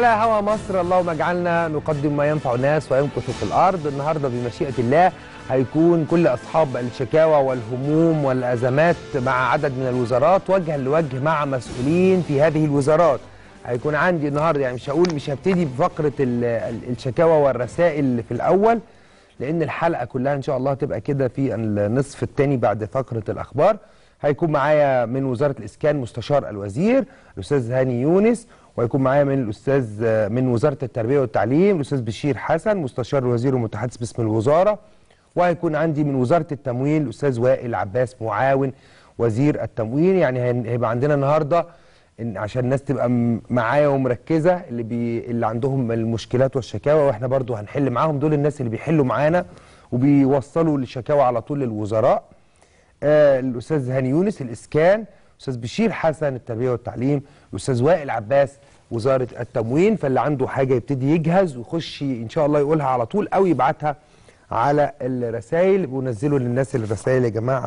على هوا مصر اللهم اجعلنا نقدم ما ينفع الناس ويمكث في الارض النهارده بمشيئه الله هيكون كل اصحاب الشكاوى والهموم والازمات مع عدد من الوزارات وجها لوجه مع مسؤولين في هذه الوزارات هيكون عندي النهارده يعني مش هقول مش هبتدي بفقره ال- ال- الشكاوى والرسائل في الاول لان الحلقه كلها ان شاء الله هتبقى كده في النصف الثاني بعد فقره الاخبار هيكون معايا من وزاره الاسكان مستشار الوزير الاستاذ هاني يونس وهيكون معايا من الاستاذ من وزاره التربيه والتعليم الاستاذ بشير حسن مستشار الوزير ومتحدث باسم الوزاره وهيكون عندي من وزاره التموين الاستاذ وائل عباس معاون وزير التموين يعني هن- هيبقى عندنا النهارده إن عشان الناس تبقى م- معايا ومركزه اللي بي اللي عندهم المشكلات والشكاوى واحنا برضو هنحل معاهم دول الناس اللي بيحلوا معانا وبيوصلوا الشكاوى على طول للوزراء آه الاستاذ هاني يونس الاسكان الاستاذ بشير حسن التربيه والتعليم الاستاذ وائل عباس وزاره التموين فاللي عنده حاجه يبتدي يجهز ويخش ان شاء الله يقولها على طول او يبعتها على الرسائل ونزلوا للناس الرسائل يا جماعه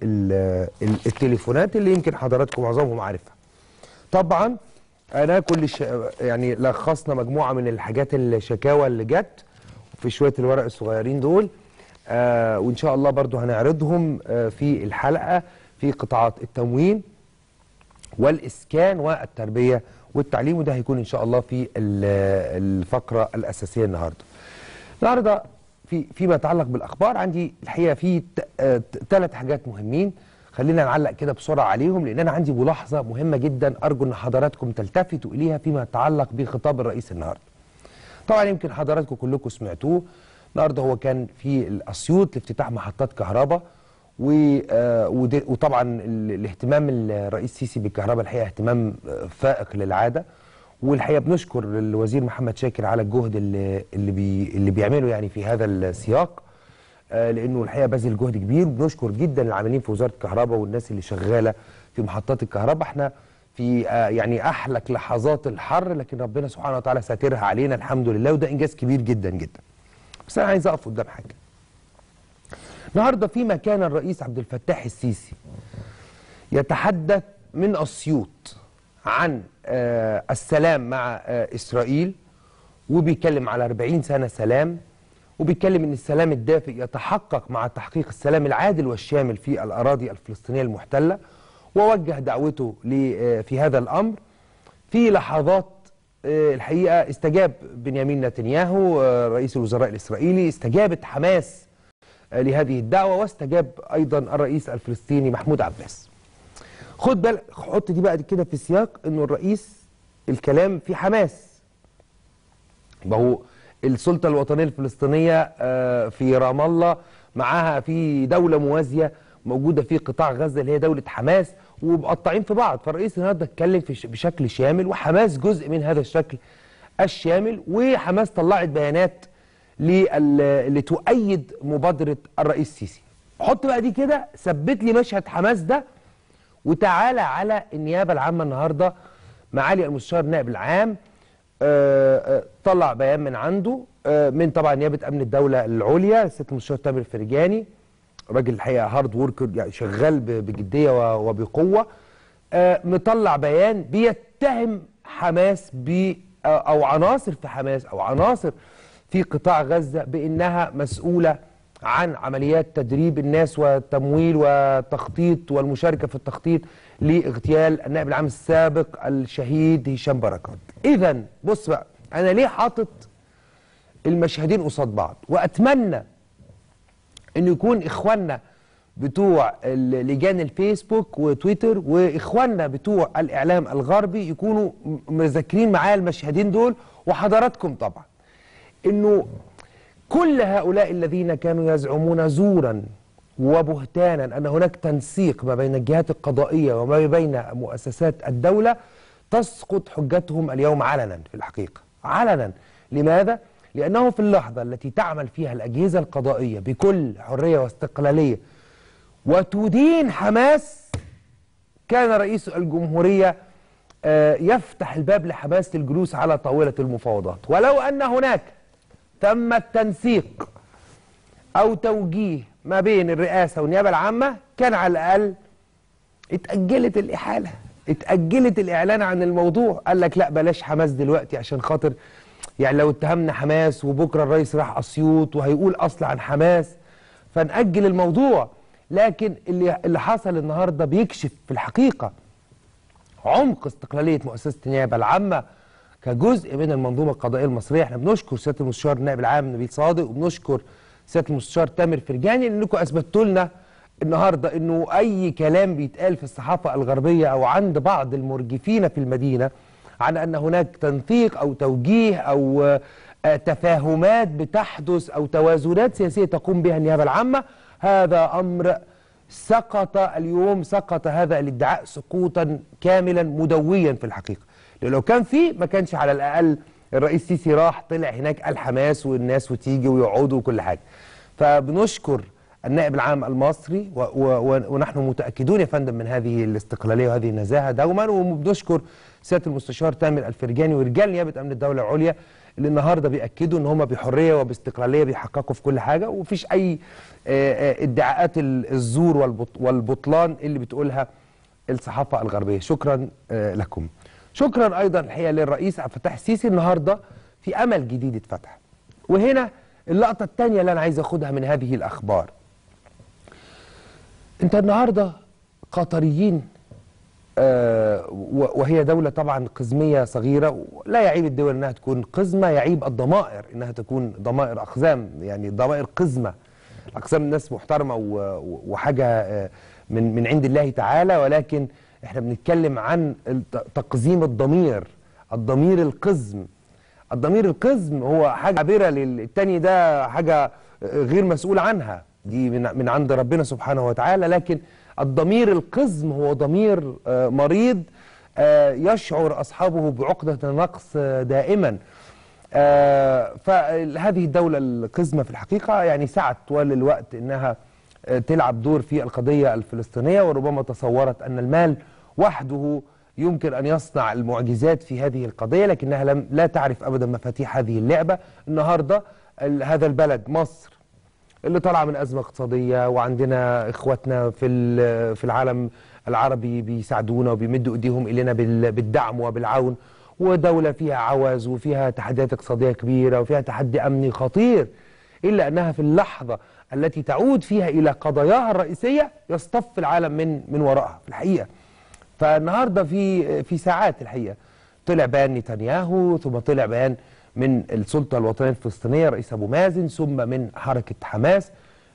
والتليفونات اللي يمكن حضراتكم معظمهم عارفها طبعا انا كل ش... يعني لخصنا مجموعه من الحاجات الشكاوى اللي جت في شويه الورق الصغيرين دول آه وان شاء الله برضو هنعرضهم آه في الحلقه في قطاعات التموين والاسكان والتربيه والتعليم وده هيكون ان شاء الله في ال- الفقره الاساسيه النهارده. النهارده في فيما يتعلق بالاخبار عندي الحقيقه في ثلاث حاجات مهمين خلينا نعلق كده بسرعه عليهم لان انا عندي ملاحظه مهمه جدا ارجو ان حضراتكم تلتفتوا اليها فيما يتعلق بخطاب الرئيس النهارده. طبعا يمكن حضراتكم كلكم سمعتوه النهارده هو كان في الاسيوط لافتتاح محطات كهرباء و- آه، ود- وطبعا ال- الاهتمام الرئيس السيسي بالكهرباء الحقيقه اهتمام آه، فائق للعاده والحقيقه بنشكر الوزير محمد شاكر على الجهد اللي اللي, بي اللي بيعمله يعني في هذا السياق آه، لانه الحقيقه باذل جهد كبير وبنشكر جدا العاملين في وزاره الكهرباء والناس اللي شغاله في محطات الكهرباء احنا في آه، يعني احلك لحظات الحر لكن ربنا سبحانه وتعالى ساترها علينا الحمد لله وده انجاز كبير جدا جدا بس انا عايز اقف قدام حاجه النهارده فيما كان الرئيس عبد الفتاح السيسي يتحدث من اسيوط عن آه، السلام مع آه، اسرائيل وبيتكلم على 40 سنه سلام وبيتكلم ان السلام الدافئ يتحقق مع تحقيق السلام العادل والشامل في الاراضي الفلسطينيه المحتله ووجه دعوته ل- آه، في هذا الامر في لحظات آه، الحقيقه استجاب بنيامين نتنياهو آه، رئيس الوزراء الاسرائيلي استجابت حماس آه، لهذه الدعوه واستجاب ايضا الرئيس الفلسطيني محمود عباس. خد بالك حط دي بقى كده في سياق انه الرئيس الكلام في حماس ما هو السلطه الوطنيه الفلسطينيه آه، في رام الله معاها في دوله موازيه موجوده في قطاع غزه اللي هي دوله حماس ومقطعين في بعض فالرئيس النهارده اتكلم في ش- بشكل شامل وحماس جزء من هذا الشكل الشامل وحماس طلعت بيانات لل- لتؤيد مبادره الرئيس السيسي حط بقى دي كده ثبت لي مشهد حماس ده وتعالى على النيابه العامه النهارده معالي المستشار النائب العام آه، آه، طلع بيان من عنده آه، من طبعا نيابه امن الدوله العليا الست المستشار تامر فرجاني راجل الحقيقه هارد وركر يعني شغال ب- بجديه و- وبقوه آه، مطلع بيان بيتهم حماس ب آه، او عناصر في حماس او عناصر في قطاع غزه بانها مسؤوله عن عمليات تدريب الناس والتمويل والتخطيط والمشاركه في التخطيط لاغتيال النائب العام السابق الشهيد هشام بركات. اذا بص بقى انا ليه حاطط المشهدين قصاد بعض واتمنى انه يكون اخواننا بتوع ال- لجان الفيسبوك وتويتر واخواننا بتوع الاعلام الغربي يكونوا م- مذاكرين معايا المشهدين دول وحضراتكم طبعا انه كل هؤلاء الذين كانوا يزعمون زورا وبهتانا ان هناك تنسيق ما بين الجهات القضائيه وما بين مؤسسات الدوله تسقط حجتهم اليوم علنا في الحقيقه علنا لماذا لانه في اللحظه التي تعمل فيها الاجهزه القضائيه بكل حريه واستقلاليه وتدين حماس كان رئيس الجمهوريه آه، يفتح الباب لحماس للجلوس على طاوله المفاوضات ولو ان هناك تم التنسيق او توجيه ما بين الرئاسه والنيابه العامه كان على الاقل اتاجلت الاحاله اتاجلت الاعلان عن الموضوع قال لك لا بلاش حماس دلوقتي عشان خاطر يعني لو اتهمنا حماس وبكره الرئيس راح اسيوط وهيقول اصل عن حماس فنأجل الموضوع لكن اللي اللي حصل النهارده بيكشف في الحقيقه عمق استقلاليه مؤسسه النيابه العامه كجزء من المنظومه القضائيه المصريه احنا بنشكر سياده المستشار النائب العام نبيل صادق وبنشكر سياده المستشار تامر فرجاني لانكم اثبتوا لنا النهارده انه اي كلام بيتقال في الصحافه الغربيه او عند بعض المرجفين في المدينه عن ان هناك تنسيق او توجيه او آه، تفاهمات بتحدث او توازنات سياسيه تقوم بها النيابه العامه هذا امر سقط اليوم سقط هذا الادعاء سقوطا كاملا مدويا في الحقيقه لأن لو كان فيه ما كانش على الاقل الرئيس سيسي راح طلع هناك الحماس والناس وتيجي ويقعدوا وكل حاجه فبنشكر النائب العام المصري و و ونحن متاكدون يا فندم من هذه الاستقلاليه وهذه النزاهه دوما وبنشكر سياده المستشار تامر الفرجاني ورجال نيابه امن الدوله العليا اللي النهارده بياكدوا ان هم بحريه وباستقلاليه بيحققوا في كل حاجه ومفيش اي آه، آه، ادعاءات ال- الزور والبط- والبطلان اللي بتقولها الصحافه الغربيه شكرا آه، لكم شكرا ايضا الحقيقه للرئيس عبد الفتاح السيسي النهارده في امل جديد اتفتح وهنا اللقطه الثانيه اللي انا عايز اخدها من هذه الاخبار انت النهارده قطريين آه، و- وهي دولة طبعا قزمية صغيرة لا يعيب الدول انها تكون قزمة يعيب الضمائر انها تكون ضمائر اقزام يعني ضمائر قزمة اقزام الناس محترمة و- و- وحاجة آه، من من عند الله تعالى ولكن احنا بنتكلم عن الت- تقزيم الضمير الضمير القزم الضمير القزم هو حاجة عابرة للتاني ده حاجة غير مسؤول عنها دي من من عند ربنا سبحانه وتعالى لكن الضمير القزم هو ضمير آه، مريض آه، يشعر أصحابه بعقدة النقص آه، دائما آه، فهذه الدولة القزمة في الحقيقة يعني سعت طوال الوقت أنها آه، تلعب دور في القضية الفلسطينية وربما تصورت أن المال وحده يمكن أن يصنع المعجزات في هذه القضية لكنها لم لا تعرف أبدا مفاتيح هذه اللعبة النهاردة ال- هذا البلد مصر اللي طالعه من ازمه اقتصاديه وعندنا اخواتنا في ال- في العالم العربي بيساعدونا وبيمدوا ايديهم الينا بال- بالدعم وبالعون ودوله فيها عوز وفيها تحديات اقتصاديه كبيره وفيها تحدي امني خطير الا انها في اللحظه التي تعود فيها الى قضاياها الرئيسيه يصطف العالم من من وراءها في الحقيقه فالنهارده في في ساعات الحقيقه طلع بيان نتنياهو ثم طلع بيان من السلطه الوطنيه الفلسطينيه رئيس ابو مازن ثم من حركه حماس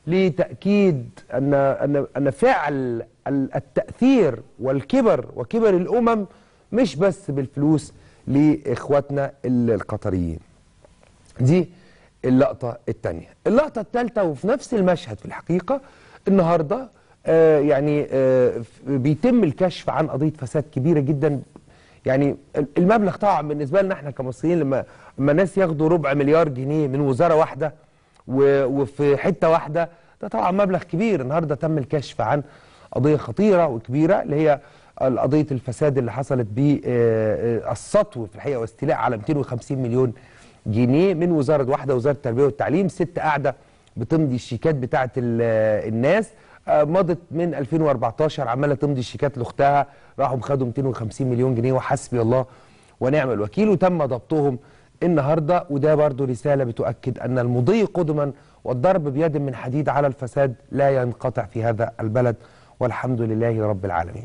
لتاكيد ان ان ان فعل ال- التاثير والكبر وكبر الامم مش بس بالفلوس لاخواتنا ال- القطريين. دي اللقطة الثانية اللقطة الثالثة وفي نفس المشهد في الحقيقة النهاردة آه يعني آه ف- بيتم الكشف عن قضية فساد كبيرة جدا يعني ال- المبلغ طبعا بالنسبة لنا احنا كمصريين لما لما ناس ياخدوا ربع مليار جنيه من وزارة واحدة و- وفي حتة واحدة ده طبعا مبلغ كبير النهاردة تم الكشف عن قضية خطيرة وكبيرة اللي هي قضية الفساد اللي حصلت بالسطو في الحقيقة واستيلاء على 250 مليون جنيه من وزارة واحدة وزارة التربية والتعليم ست قاعدة بتمضي الشيكات بتاعة ال- الناس آه، مضت من 2014 عمالة تمضي الشيكات لأختها راحوا خدوا 250 مليون جنيه وحسبي الله ونعم الوكيل وتم ضبطهم النهارده وده برضو رسالة بتؤكد أن المضي قدما والضرب بيد من حديد على الفساد لا ينقطع في هذا البلد والحمد لله رب العالمين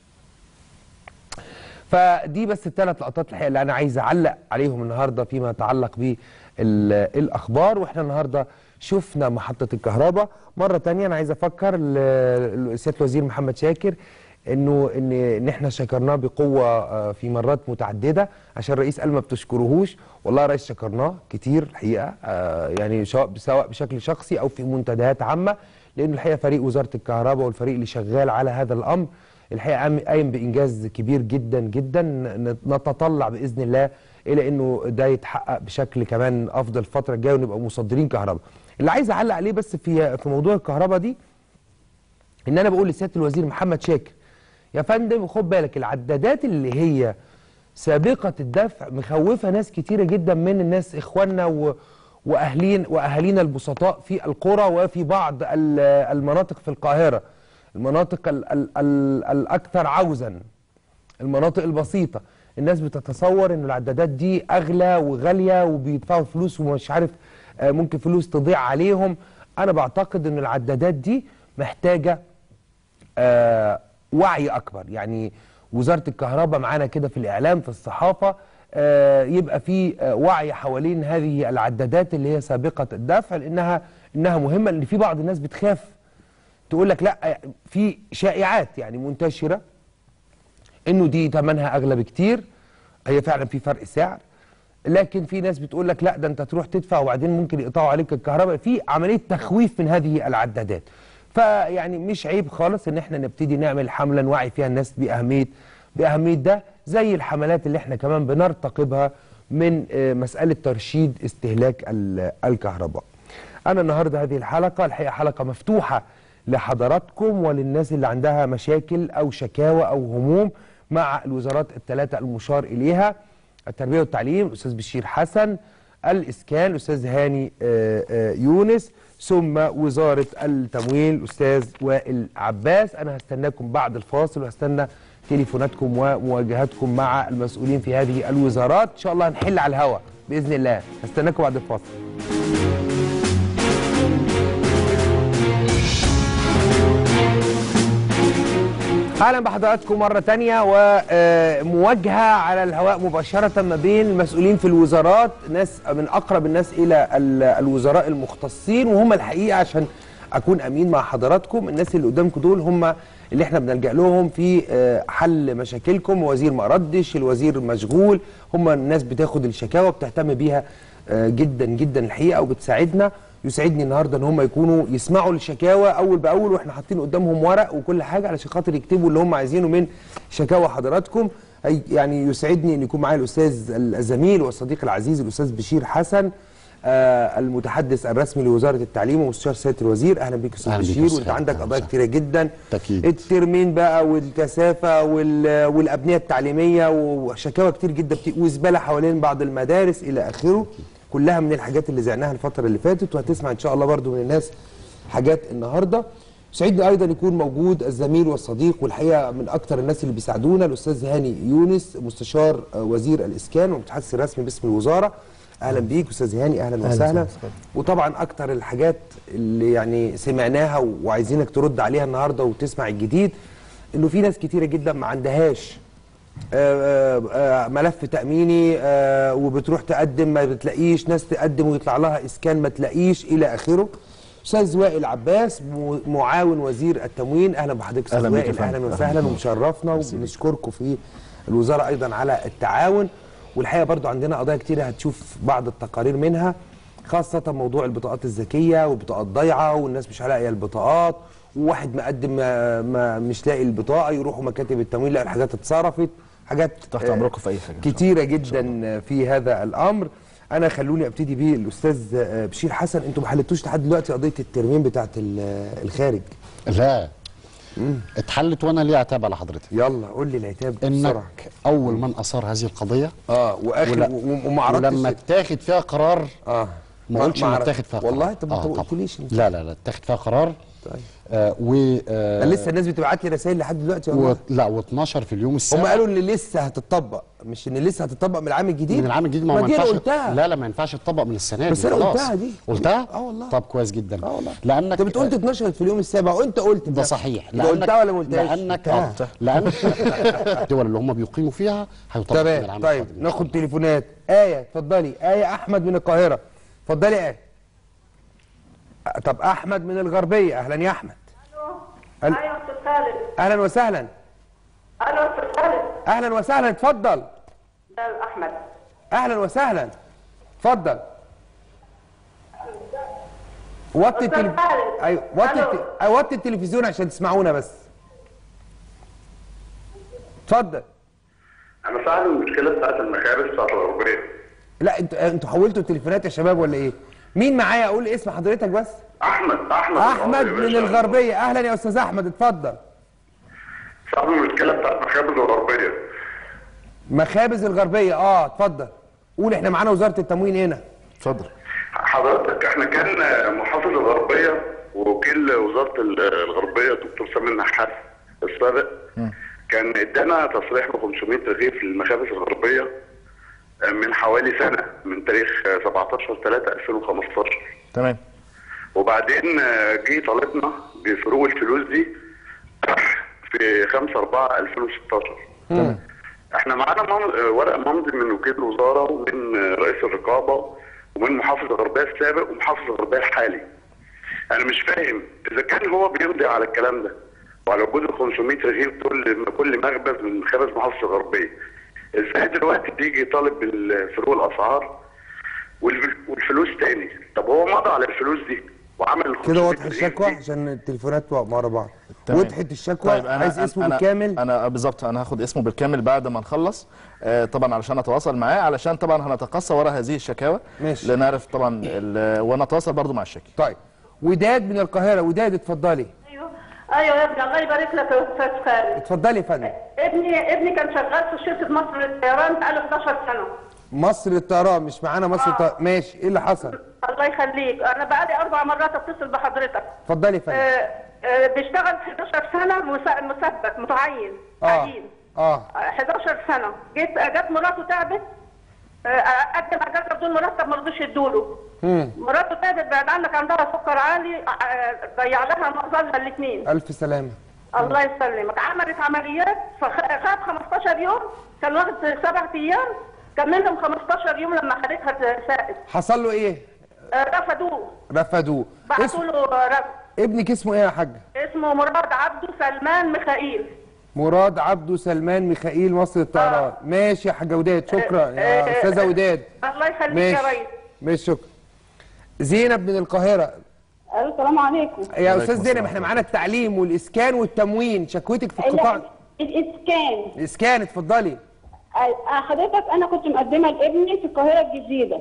فدي بس الثلاث لقطات الحقيقه اللي انا عايز اعلق عليهم النهارده فيما يتعلق بالاخبار واحنا النهارده شفنا محطه الكهرباء مره تانية انا عايز افكر ل- سياده الوزير محمد شاكر انه ان ان احنا شكرناه بقوه آه، في مرات متعدده عشان الرئيس قال ما بتشكروهوش والله يا ريس شكرناه كتير الحقيقه آه، يعني سواء سواء بشكل شخصي او في منتديات عامه لان الحقيقه فريق وزاره الكهرباء والفريق اللي شغال على هذا الامر الحقيقه قام- قايم بانجاز كبير جدا جدا ن- نتطلع باذن الله الى انه ده يتحقق بشكل كمان افضل الفتره الجايه ونبقى مصدرين كهرباء. اللي عايز اعلق عليه بس في في موضوع الكهرباء دي ان انا بقول لسياده الوزير محمد شاكر يا فندم خد بالك العدادات اللي هي سابقه الدفع مخوفه ناس كتيره جدا من الناس اخواننا و واهلين واهالينا البسطاء في القرى وفي بعض ال- المناطق في القاهره المناطق ال ال ال الاكثر عوزا المناطق البسيطه الناس بتتصور ان العدادات دي اغلى وغاليه وبيدفعوا فلوس ومش عارف آه، ممكن فلوس تضيع عليهم انا بعتقد ان العدادات دي محتاجه آه، وعي اكبر يعني وزاره الكهرباء معانا كده في الاعلام في الصحافه آه، يبقى في آه، وعي حوالين هذه العدادات اللي هي سابقه الدفع لانها انها مهمه لان في بعض الناس بتخاف تقول لك لا في شائعات يعني منتشره انه دي ثمنها اغلى بكتير هي فعلا في فرق سعر لكن في ناس بتقول لك لا ده انت تروح تدفع وبعدين ممكن يقطعوا عليك الكهرباء في عمليه تخويف من هذه العدادات فيعني مش عيب خالص ان احنا نبتدي نعمل حمله نوعي فيها الناس باهميه باهميه ده زي الحملات اللي احنا كمان بنرتقبها من آه، مساله ترشيد استهلاك ال- الكهرباء. انا النهارده هذه الحلقه الحقيقه حلقه مفتوحه لحضراتكم وللناس اللي عندها مشاكل او شكاوى او هموم مع الوزارات الثلاثه المشار اليها التربيه والتعليم الاستاذ بشير حسن الاسكان الاستاذ هاني آه، آه، يونس ثم وزاره التموين الاستاذ وائل عباس انا هستناكم بعد الفاصل وهستنى تليفوناتكم ومواجهاتكم مع المسؤولين في هذه الوزارات ان شاء الله هنحل على الهواء باذن الله هستناكم بعد الفاصل اهلا بحضراتكم مره تانية ومواجهه على الهواء مباشره ما بين المسؤولين في الوزارات ناس من اقرب الناس الى ال- الوزراء المختصين وهم الحقيقه عشان اكون امين مع حضراتكم الناس اللي قدامكم دول هم اللي احنا بنلجا لهم في آه، حل مشاكلكم الوزير ما ردش الوزير مشغول هم الناس بتاخد الشكاوى بتهتم بيها آه، جدا جدا الحقيقه وبتساعدنا يسعدني النهارده ان هم يكونوا يسمعوا الشكاوى اول باول واحنا حاطين قدامهم ورق وكل حاجه علشان خاطر يكتبوا اللي هم عايزينه من شكاوى حضراتكم هي- يعني يسعدني ان يكون معايا الاستاذ الزميل والصديق العزيز الاستاذ بشير حسن آه المتحدث الرسمي لوزاره التعليم ومستشار سياده الوزير اهلا بيك استاذ أهلا بيك بشير يا وانت أستاذ. عندك أهلا قضايا وسهلا. كتيره جدا تأكيد. الترمين بقى والكثافه وال- والابنيه التعليميه وشكاوى كتير جدا بت- وزباله حوالين بعض المدارس الى اخره كلها من الحاجات اللي زعناها الفتره اللي فاتت وهتسمع ان شاء الله برضو من الناس حاجات النهارده سعيدني ايضا يكون موجود الزميل والصديق والحقيقه من اكثر الناس اللي بيساعدونا الاستاذ هاني يونس مستشار آه، وزير الاسكان والمتحدث الرسمي باسم الوزاره اهلا بيك استاذ هاني اهلا وسهلا وسهلا. وطبعا اكتر الحاجات اللي يعني سمعناها وعايزينك ترد عليها النهارده وتسمع الجديد انه في ناس كتيره جدا ما عندهاش آه، آه، آه، ملف تأميني آه، وبتروح تقدم ما بتلاقيش ناس تقدم ويطلع لها إسكان ما تلاقيش إلى آخره أستاذ وائل عباس م- معاون وزير التموين أهلا بحضرتك أستاذ أهلا بيك يا وائل فندم. أهلا أهلا وسهلا بيك. ومشرفنا وبنشكركم في الوزارة أيضا على التعاون والحقيقة برضو عندنا قضايا كتيرة هتشوف بعض التقارير منها خاصة موضوع البطاقات الذكية والبطاقات ضايعة والناس مش لاقية البطاقات وواحد مقدم ما, ما مش لاقي البطاقة يروحوا مكاتب التموين لا الحاجات اتصرفت حاجات تحت آه، أمركم في أي حاجة إن شاء كتيرة جدا في هذا الأمر أنا خلوني أبتدي بيه الأستاذ آه، بشير حسن أنتوا ما حلتوش لحد دلوقتي قضية الترميم بتاعت ال- الخارج لا اتحلت وانا ليه عتاب على حضرتك يلا قول لي العتاب بسرعة انك اول من اثار هذه القضيه اه واخر ولا- و- وما عرضتش ولما اتاخد فيها قرار اه ما قلتش ان عرض- اتاخد فيها قرار والله طب ما آه انت ما طبعاً. قلتليش انت. لا لا لا اتاخد فيها قرار طيب آه و آه لسه الناس بتبعت لي رسائل لحد دلوقتي و... والله لا و12 في اليوم هم السابع قالوا ان لسه هتطبق مش ان لسه هتطبق من العام الجديد من العام الجديد ما, هو ما دي انا ينفعش قلتها لا لا ما ينفعش تطبق من السنه دي بس أنا خلاص. قلتها دي. قلتها اه والله. طب كويس جدا اه والله لانك انت بتقول اتنشرت في اليوم السابع وانت قلت ده صحيح انت قلتها ولا ما قلتهاش؟ لانك قلتها. آه، لان الدول اللي هم بيقيموا فيها هيطبق من تمام العام طيب القادم إن شاء ناخد الله. تليفونات آية اتفضلي آية أحمد من القاهرة اتفضلي آية أه، طب أحمد من الغربية أهلا يا أحمد ايوه استاذ خالد أهلا وسهلا الو استاذ خالد أهلا وسهلا اتفضل ده احمد أهلا وسهلا اتفضل وطي أستاذ التلف... خالد. ايوه وطي ألو. الت... أيوة، وطي التلفزيون عشان تسمعونا بس اتفضل انا صاحب المشكله بتاعت المخابز بتاعت الغربيه لا انتوا انتوا حولتوا التليفونات يا شباب ولا ايه مين معايا اقول اسم حضرتك بس احمد احمد احمد الغربي يا من باشا. الغربيه اهلا يا استاذ احمد اتفضل صاحب المشكله بتاعت مخابز الغربيه مخابز الغربيه اه اتفضل قول احنا معانا وزاره التموين هنا اتفضل حضرتك احنا كان محافظ الغربيه ووكيل وزاره ال- الغربيه دكتور سامي النحاس السابق كان ادانا تصريح ب 500 رغيف للمخابز الغربيه آه، من حوالي سنه من تاريخ آه، 17 3 2015 تمام وبعدين آه، جه طالبنا بفروق الفلوس دي في 5 4 2016 احنا معانا مم- آه، ورق ممضي من وكيل الوزاره ومن آه، رئيس الرقابه ومن محافظ الغربيه السابق ومحافظ الغربيه الحالي انا مش فاهم اذا كان هو بيمضي على الكلام ده وعلى وجود ال 500 رغيف دول كل مخبز من مخابز محافظه الغربيه ازاي دلوقتي تيجي طالب بالفروق الاسعار والف- والفلوس تاني طب هو مضى على الفلوس دي وعمل ال كده 500 واضح رغيف الشكوى دي. عشان التليفونات ورا بعض تمام. وضحت الشكوى عايز اسمه أنا- بالكامل انا بالظبط انا هاخد اسمه بالكامل بعد ما نخلص آه طبعا علشان اتواصل معاه علشان طبعا هنتقصى وراء هذه الشكاوى ماشي. لنعرف طبعا ال- ونتواصل برضو مع الشاكي طيب وداد من القاهره وداد اتفضلي ايوه ايوه يا ابني الله يبارك لك يا استاذ خالد اتفضلي يا فندم ابني ابني كان شغال في شركه مصر للطيران بقاله 11 سنه مصر للطيران مش معانا مصر للطيران ماشي ايه اللي حصل الله يخليك انا بقالي اربع مرات اتصل بحضرتك اتفضلي يا فندم آه، آه، بيشتغل 11 سنه مس- مثبت متعين اه تعيين اه آه، 11 سنه جيت جت مراته تعبت آه، قدم اجازه بدون مرتب ما رضوش يدوله مم. مراته تعبت بعد عنك عندها سكر عالي آه، ضيع لها مظلها الاثنين الف سلامه الله يسلمك عملت عمليات فخد 15 يوم كان واخد سبع ايام كملهم 15 يوم لما خدتها سائد حصل له ايه آه، رفضوه رفضوه بعتوا اسم... له رفض ابنك اسمه ايه يا حاج اسمه مراد عبده سلمان ميخائيل مراد عبده سلمان ميخائيل مصر للطيران آه. ماشي يا حاجه وداد شكرا آه، يا آه، استاذه آه، وداد الله يخليك ماشي يا ريس ماشي شكرا زينب من القاهره السلام عليكم يا استاذ زينب احنا معانا التعليم والاسكان والتموين شكوتك في القطاع الاسكان الاسكان اتفضلي آه، حضرتك انا كنت مقدمه لابني في القاهره الجديده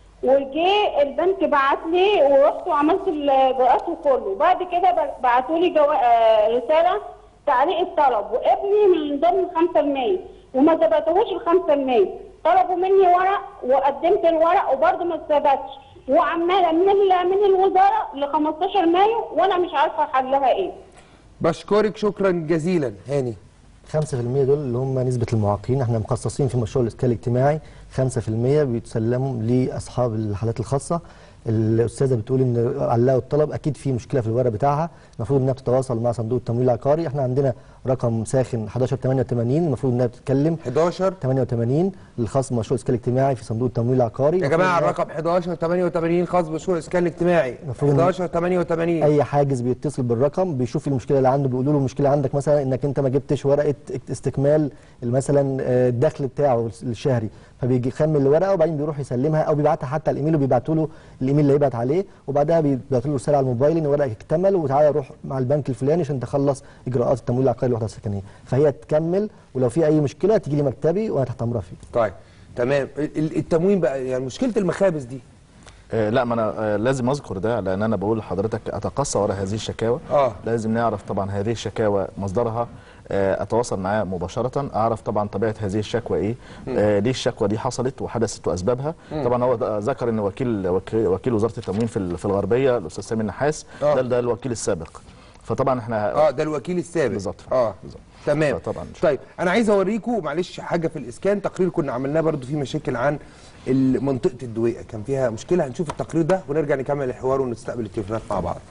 وجي البنك بعت لي ورحت وعملت الاجراءات وكله بعد كده بعتوا لي جو... آه، رساله تعليق الطلب وابني من ضمن 5% وما ثبتهوش ال 5% طلبوا مني ورق وقدمت الورق وبرضه ما اتثبتش وعماله من ال... من الوزاره ل 15 مايو وانا مش عارفه حلها ايه بشكرك شكرا جزيلا هاني 5% دول اللي هم نسبة المعاقين احنا مخصصين في مشروع الإسكان الاجتماعي 5% بيتسلموا لأصحاب الحالات الخاصة الأستاذة بتقول إن علقوا الطلب أكيد في مشكلة في الورق بتاعها المفروض إنها بتتواصل مع صندوق التمويل العقاري احنا عندنا رقم ساخن 1188 المفروض إنها تتكلم 11 88 الخاص بمشروع الإسكان الاجتماعي في صندوق التمويل العقاري يا جماعه الرقم 11 88 خاص بمشروع الاسكان الاجتماعي المفروض إن 11 88 اي حاجز بيتصل بالرقم بيشوف المشكله اللي عنده بيقولوا له المشكله عندك مثلا انك انت ما جبتش ورقه استكمال مثلا آه، الدخل بتاعه الشهري فبيجي يخمن الورقه وبعدين بيروح يسلمها او بيبعتها حتى على الايميل وبيبعتوا له الايميل اللي هيبعت عليه وبعدها بيبعتوا له رساله على الموبايل ان ورقك اكتمل وتعالى روح مع البنك الفلاني عشان تخلص اجراءات التمويل العقاري للوحده السكنيه فهي تكمل ولو في اي مشكله تيجي لي مكتبي وانا تحت امرها فيه طيب تمام ال- التموين بقى يعني مشكله المخابز دي آه لا ما انا آه لازم اذكر ده لان انا بقول لحضرتك اتقصى وراء هذه الشكاوى آه. لازم نعرف طبعا هذه الشكاوى مصدرها آه اتواصل معاه مباشره اعرف طبعا طبيعه هذه الشكوى ايه آه ليه الشكوى دي حصلت وحدثت واسبابها طبعا هو ده- ذكر ان وكيل وكيل, وكيل وزاره التموين في ال- في الغربيه الاستاذ سامي النحاس آه. ده ده الوكيل السابق فطبعا احنا اه ده الوكيل السابق بالظبط. اه بالظبط. تمام فطبعاً. طيب انا عايز اوريكم معلش حاجه في الاسكان تقرير كنا عملناه برضو فيه مشاكل عن ال- منطقه الدويقه كان فيها مشكله هنشوف التقرير ده ونرجع نكمل الحوار ونستقبل التليفونات مع بعض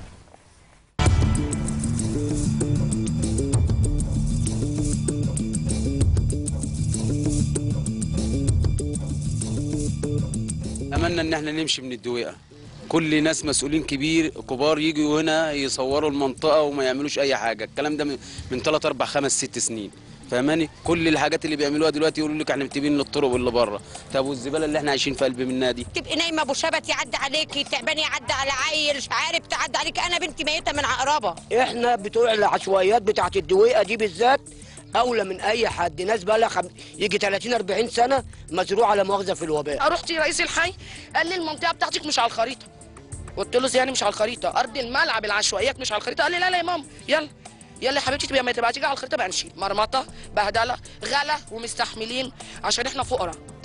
اتمنى ان احنا نمشي من الدويقه كل ناس مسؤولين كبير كبار يجوا هنا يصوروا المنطقه وما يعملوش اي حاجه الكلام ده من- من 3 4 5 6 سنين فاهماني كل الحاجات اللي بيعملوها دلوقتي يقولوا لك احنا متبين للطرق واللي بره طب والزباله اللي احنا عايشين في قلب منها دي تبقي نايمه ابو شبت يعدي عليكي تعبانه يعدي على عيل مش عارف تعدي عليكي انا بنتي ميته من عقربه احنا بتوع العشوائيات بتاعت الدويقه دي بالذات اولى من اي حد ناس بقى لها خم... يجي 30 40 سنه مزروعه لا مؤاخذه في الوباء رحت رئيس الحي قال لي المنطقه بتاعتك مش على الخريطه قلت له يعني مش على الخريطه ارض الملعب العشوائيات مش على الخريطه قال لي لا لا يا ماما يلا يلا يا حبيبتي تبقى ما تبقى تيجي على الخريطه بقى نشيل مرمطه بهدله غلا ومستحملين عشان احنا فقراء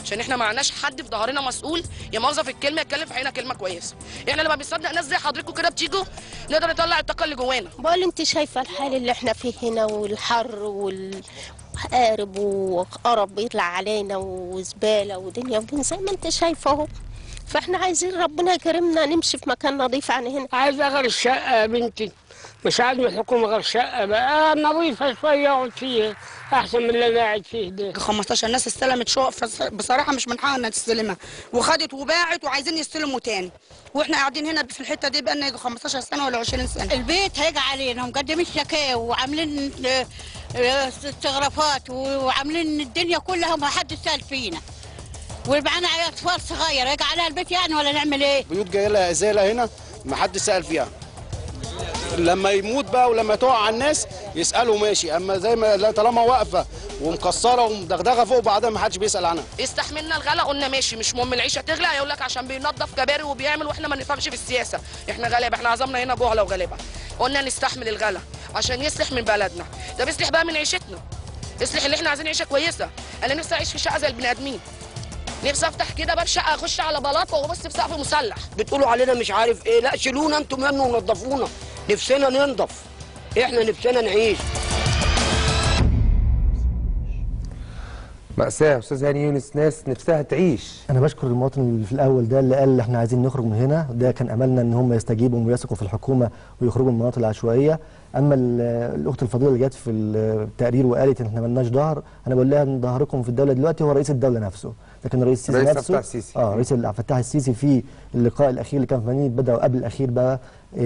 عشان احنا معناش حد في ظهرنا مسؤول يا مؤاخذه في الكلمه يتكلم في حينا كلمه كويسه احنا لما بنصدق ناس زي حضرتكم كده بتيجوا نقدر نطلع الطاقه اللي جوانا بقول انت شايفه الحال اللي احنا فيه هنا والحر والقارب وقرب بيطلع علينا وزباله ودنيا ودين زي ما انت شايفه اهو فاحنا عايزين ربنا يكرمنا نمشي في مكان نظيف عن هنا عايز غير الشقة يا بنتي مش عايز من الحكومة غير شقة بقى نظيفة شوية اقعد فيها أحسن من اللي أنا قاعد فيه ده 15 ناس استلمت شقق فص- بصراحه مش من حقها انها تستلمها وخدت وباعت وعايزين يستلموا تاني واحنا قاعدين هنا في الحته دي بقى لنا 15 سنه ولا 20 سنه البيت هيجي علينا ومقدمين شكاوى وعاملين آه، آه، استغرافات وعاملين الدنيا كلها ما حد سال فينا ومعانا اطفال صغيره يجي عليها البيت يعني ولا نعمل ايه؟ بيوت جايه لها ازاله هنا ما حد سال فيها لما يموت بقى ولما تقع على الناس يسالوا ماشي اما زي ما لا طالما واقفه ومكسره ومدغدغه فوق بعضها ما حدش بيسال عنها استحملنا الغلا قلنا ماشي مش مهم العيشه تغلى يقول لك عشان بينظف كباري وبيعمل واحنا ما نفهمش في السياسه احنا غلابه احنا عظمنا هنا جهله وغلابه قلنا نستحمل الغلا عشان يصلح من بلدنا طب اصلح بقى من عيشتنا اصلح اللي احنا عايزين عيشه كويسه انا نفسي اعيش في شقه زي البني ادمين نفسي افتح كده باب شقه اخش على بلاطه وابص في سقف مسلح بتقولوا علينا مش عارف ايه لا شيلونا انتوا منه ونضفونا نفسنا ننضف احنا نفسنا نعيش مأساة يا أستاذ هاني يونس ناس نفسها تعيش انا بشكر المواطن اللي في الاول ده اللي قال احنا عايزين نخرج من هنا ده كان املنا ان هم يستجيبوا ويثقوا في الحكومه ويخرجوا من المناطق العشوائيه اما ال- الاخت الفضيله اللي جت في التقرير وقالت ان احنا ملناش ظهر انا بقول لها ان ظهركم في الدوله دلوقتي هو رئيس الدوله نفسه لكن الرئيس السيسي رئيس عبد نفسه الفتاح السيسي. اه رئيس عبد الفتاح السيسي في اللقاء الاخير اللي كان في مدينه بدر وقبل الاخير بقى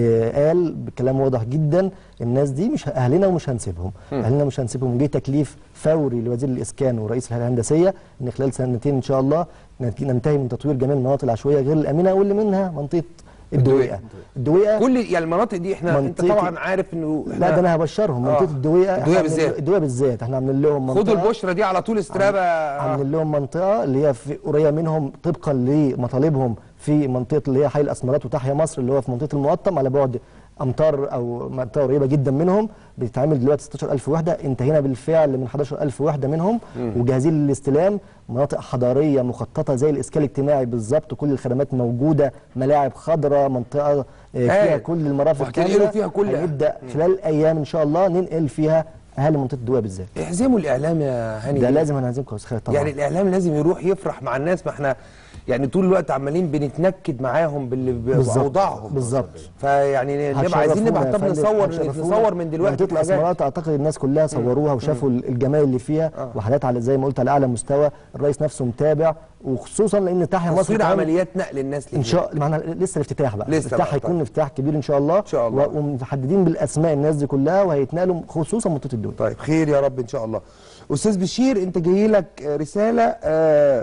آه قال بكلام واضح جدا الناس دي مش اهلنا ومش هنسيبهم مم. اهلنا مش هنسيبهم جه تكليف فوري لوزير الاسكان ورئيس الهيئه الهندسيه ان خلال سنتين ان شاء الله نت- ننتهي من تطوير جميع المناطق العشوائيه غير الامنه واللي منها منطقه الدويقه الدويقه كل يعني المناطق دي احنا انت منطقة- طبعا عارف انه لا ده انا هبشرهم منطقه الدويقه إحنا الدويقه عاملين- بالذات الدويقه بالذات احنا عاملين لهم منطقه خدوا البشرة دي على طول استرابة عاملين لهم منطقه اللي هي في قريبه منهم طبقا لمطالبهم في منطقه اللي هي حي الاسمرات وتحيا مصر اللي هو في منطقه المقطم على بعد امتار او منطقه قريبه جدا منهم بيتعمل دلوقتي 16000 وحده انتهينا بالفعل من 11000 وحده منهم مم. وجاهزين للاستلام مناطق حضاريه مخططه زي الاسكان الاجتماعي بالظبط كل الخدمات موجوده ملاعب خضراء منطقه آه، فيها هايل. كل المرافق وهتنقلوا كاملة. فيها كل- هنبدا خلال ايام ان شاء الله ننقل فيها اهالي منطقه الدويقه بالذات احزموا الاعلام يا هاني ده بيه. لازم هنعزمكم يا استاذ خالد طبعا يعني الاعلام لازم يروح يفرح مع الناس ما احنا يعني طول الوقت عمالين بنتنكد معاهم باللي بالظبط. باوضاعهم بالظبط فيعني نبقى عايزين نبقى طب نصور نصور من دلوقتي تطلع حاجات. اسمرات اعتقد الناس كلها صوروها وشافوا الجمال اللي فيها وحاجات على زي ما قلت على اعلى مستوى الرئيس نفسه متابع وخصوصا لان تحيا مصر تصوير كمان- عمليات نقل الناس ان شاء الله معنا لسه الافتتاح بقى لسه الافتتاح بقى، هيكون طيب. افتتاح كبير ان شاء الله ان شاء الله. ومحددين بالاسماء الناس دي كلها وهيتنقلوا خصوصا منطقه الدول طيب خير يا رب ان شاء الله استاذ بشير انت جاي لك رساله آه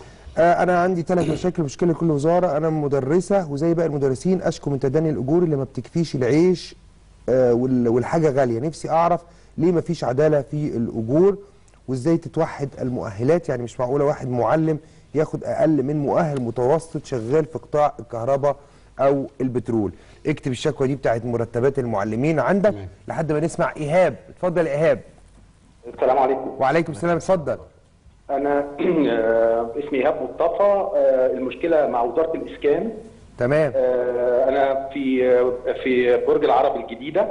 آه انا عندي ثلاث مشاكل مشكله كل وزاره انا مدرسه وزي باقي المدرسين اشكو من تدني الاجور اللي ما بتكفيش العيش آه وال- والحاجه غاليه نفسي اعرف ليه ما فيش عداله في الاجور وازاي تتوحد المؤهلات يعني مش معقوله واحد معلم ياخد اقل من مؤهل متوسط شغال في قطاع الكهرباء او البترول اكتب الشكوى دي بتاعت مرتبات المعلمين عندك لحد ما نسمع ايهاب اتفضل يا ايهاب السلام عليكم وعليكم السلام اتفضل انا آه، اسمي ايهاب مصطفى آه، المشكله مع وزاره الاسكان تمام آه، انا في آه، في برج العرب الجديده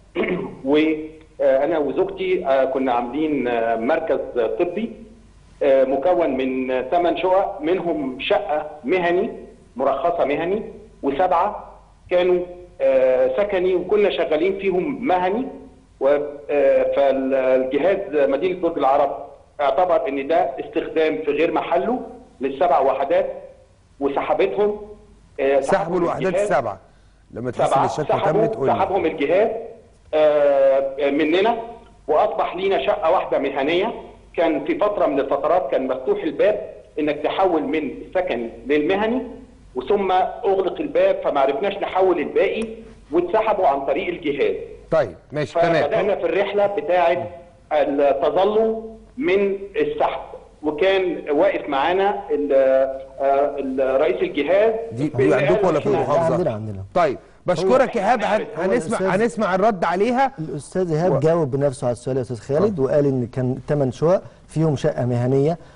وانا وزوجتي آه، كنا عاملين آه، مركز طبي آه، مكون من ثمان شقق منهم شقه مهني مرخصه مهني وسبعه كانوا آه، سكني وكنا شغالين فيهم مهني و- آه، فالجهاز مدينه برج العرب اعتبر ان ده استخدام في غير محله للسبع وحدات وسحبتهم آه، سحبوا الوحدات الجهاز. السبعه لما تحس ان سبعة الشكوى سحبوا تمت قول لي. سحبهم الجهاز آه، مننا واصبح لينا شقه واحده مهنيه كان في فتره من الفترات كان مفتوح الباب انك تحول من السكني للمهني وثم اغلق الباب فما عرفناش نحول الباقي واتسحبوا عن طريق الجهاز طيل ماشي تمام فبدانا في الرحله بتاعه التظلم من السحب وكان واقف معانا ال- آه، ال- رئيس الجهاز دي دي عندكم ولا في المحافظه عندنا عندنا طيب بشكرك ايهاب هن- هو هنسمع الأستاذ- هنسمع الرد عليها الاستاذ ايهاب جاوب بنفسه على السؤال يا استاذ خالد وقال ان كان ثمان شقق فيهم شقه مهنيه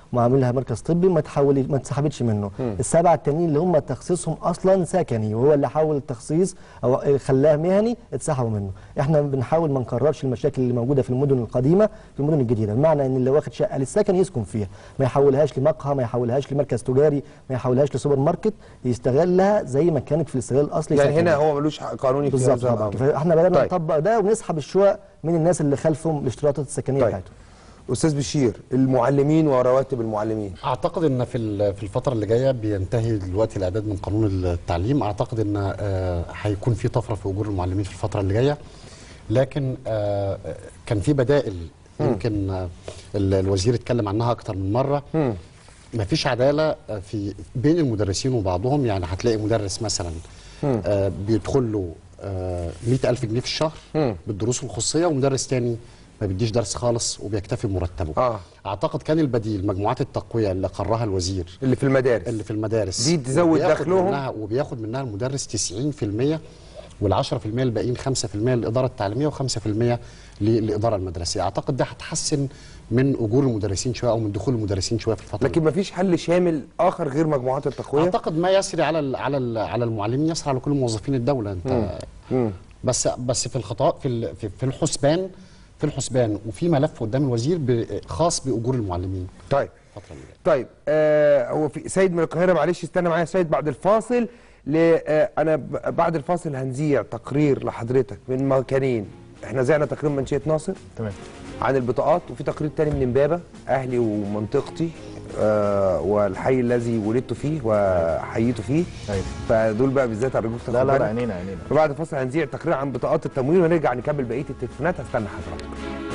وعامل لها مركز طبي ما تحول ما اتسحبتش منه مم. السبعه التانيين اللي هم تخصيصهم اصلا سكني وهو اللي حول التخصيص او خلاه مهني اتسحبوا منه احنا بنحاول ما نكررش المشاكل اللي موجوده في المدن القديمه في المدن الجديده بمعنى ان اللي واخد شقه للسكن يسكن فيها ما يحولهاش لمقهى ما يحولهاش لمركز تجاري ما يحولهاش لسوبر ماركت يستغلها زي ما كانت في الاستغلال الاصلي يعني سكني. هنا هو ملوش حق قانوني في بالظبط هذا طبعا الأمر. فاحنا بدانا طيب. نطبق ده ونسحب الشقق من الناس اللي خلفهم الاشتراطات السكنيه طيب. بتاعتهم استاذ بشير المعلمين ورواتب المعلمين اعتقد ان في ال- في الفتره اللي جايه بينتهي دلوقتي الاعداد من قانون التعليم اعتقد ان آه، هيكون في طفره في اجور المعلمين في الفتره اللي جايه لكن آه، كان في بدائل يمكن آه، ال- الوزير اتكلم عنها اكتر من مره ما فيش عداله آه، في بين المدرسين وبعضهم يعني هتلاقي مدرس مثلا مم. آه، بيدخل له آه، 100000 جنيه في الشهر مم. بالدروس الخصوصيه ومدرس تاني ما بيديش درس خالص وبيكتفي بمرتبه آه. اعتقد كان البديل مجموعات التقويه اللي قررها الوزير اللي في المدارس اللي في المدارس دي تزود وبياخد دخلهم؟ منها وبياخد منها المدرس 90% وال10% الباقيين 5% للاداره التعليميه و5% للاداره المدرسيه اعتقد ده هتحسن من اجور المدرسين شويه او من دخول المدرسين شويه في الفتره لكن ما فيش حل شامل اخر غير مجموعات التقويه اعتقد ما يسري على ال على ال على المعلمين يسري على كل موظفين الدوله انت مم. مم. بس بس في الخطا في ال- في في الحسبان في الحسبان وفي ملف قدام الوزير ب- خاص باجور المعلمين طيب طيب آه هو في سيد من القاهره معلش استنى معايا يا سيد بعد الفاصل ل آه انا ب- بعد الفاصل هنذيع تقرير لحضرتك من مكانين احنا زعنا تقرير منشيه ناصر تمام عن البطاقات وفي تقرير تاني من امبابه اهلي ومنطقتي آه والحي الذي ولدت فيه وحييت فيه أيوة. فدول بقى بالذات ارجوك لا لا تاخد لا بالك. عينينا عينينا فبعد الفاصل هنذيع تقرير عن بطاقات التموين ونرجع نكمل بقيه التليفونات هستنى حضرتك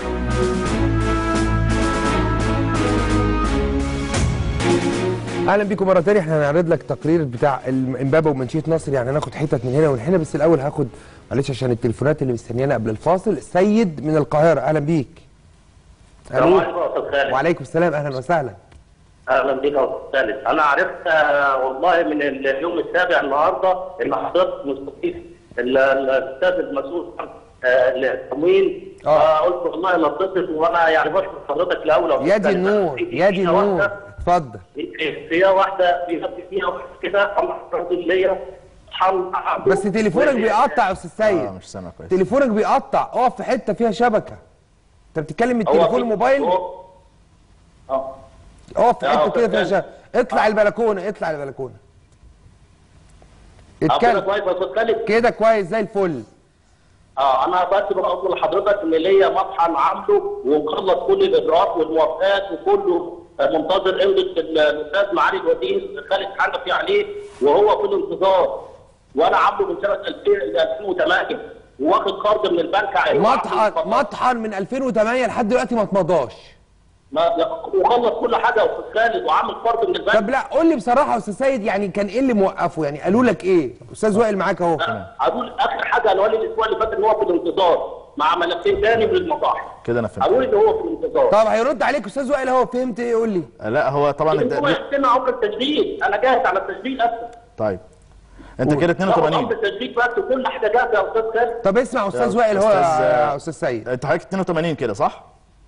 اهلا بيكم مره تانية احنا هنعرض لك تقرير بتاع الم- امبابه ومنشيه نصر يعني هناخد حتت من هنا ومن هنا بس الاول هاخد معلش عشان التليفونات اللي مستنيانا قبل الفاصل سيد من القاهره اهلا بيك السلام ألو. عليكم يا استاذ خالد وعليكم السلام اهلا وسهلا اهلا بك يا استاذ خالد انا عرفت آه، والله من اليوم السابع النهارده ان حضرتك مستضيف ال- الاستاذ المسؤول عن آه، التموين فقلت والله انا اتصل وانا يعني بشكر حضرتك الاول يا أستاذ يا دي خالد. النور في- يا دي فيها النور واحدة- اتفضل فيها واحده فيها فيها واحده كده الله يرضي ليا حم- بس تليفونك بيقطع يا استاذ سيد اه مش سامع كويس تليفونك بيقطع اقف في حته فيها شبكه انت بتتكلم من هو تليفون في- الموبايل هو- اه اقف في لا، حته هو كده فيها كان- شبكه اطلع البلكونه اطلع البلكونه آه، كده اتكلم كويس يا استاذ خالد كده كويس زي الفل اه انا بس بقول لحضرتك ان ليا مطحن عامله ومخلص كل الاجراءات والموافقات وكله آه، منتظر امضه ال- الاستاذ معالي الوزير خالد حنفي عليه وهو في الانتظار وانا عامله من سنه 2000 ل 2008 وواخد قرض من البنك عليه مطحن مطحن من 2008 لحد دلوقتي ما اتمضاش ما- وخلص كل حاجه يا استاذ خالد وعامل قرض من البنك طب لا قول لي بصراحه يا استاذ سيد يعني كان ايه اللي موقفه يعني قالوا لك ايه استاذ وائل معاك اهو قالوا لي اخر حاجه قالوا لي الاسبوع اللي فات ان هو في الانتظار مع ملفين تاني من المصاحف كده انا فهمت قالوا لي ان هو في الانتظار طب هيرد عليك استاذ وائل اهو فهمت ايه قول لي لا هو طبعا ان هو انت يحسن عمر التسجيل انا جاهز على التسجيل اصلا طيب انت كده 82 عمر التسجيل بس وكل حاجه جاهزه يا استاذ خالد طب اسمع استاذ وائل هو يا استاذ سيد انت حضرتك 82 كده صح؟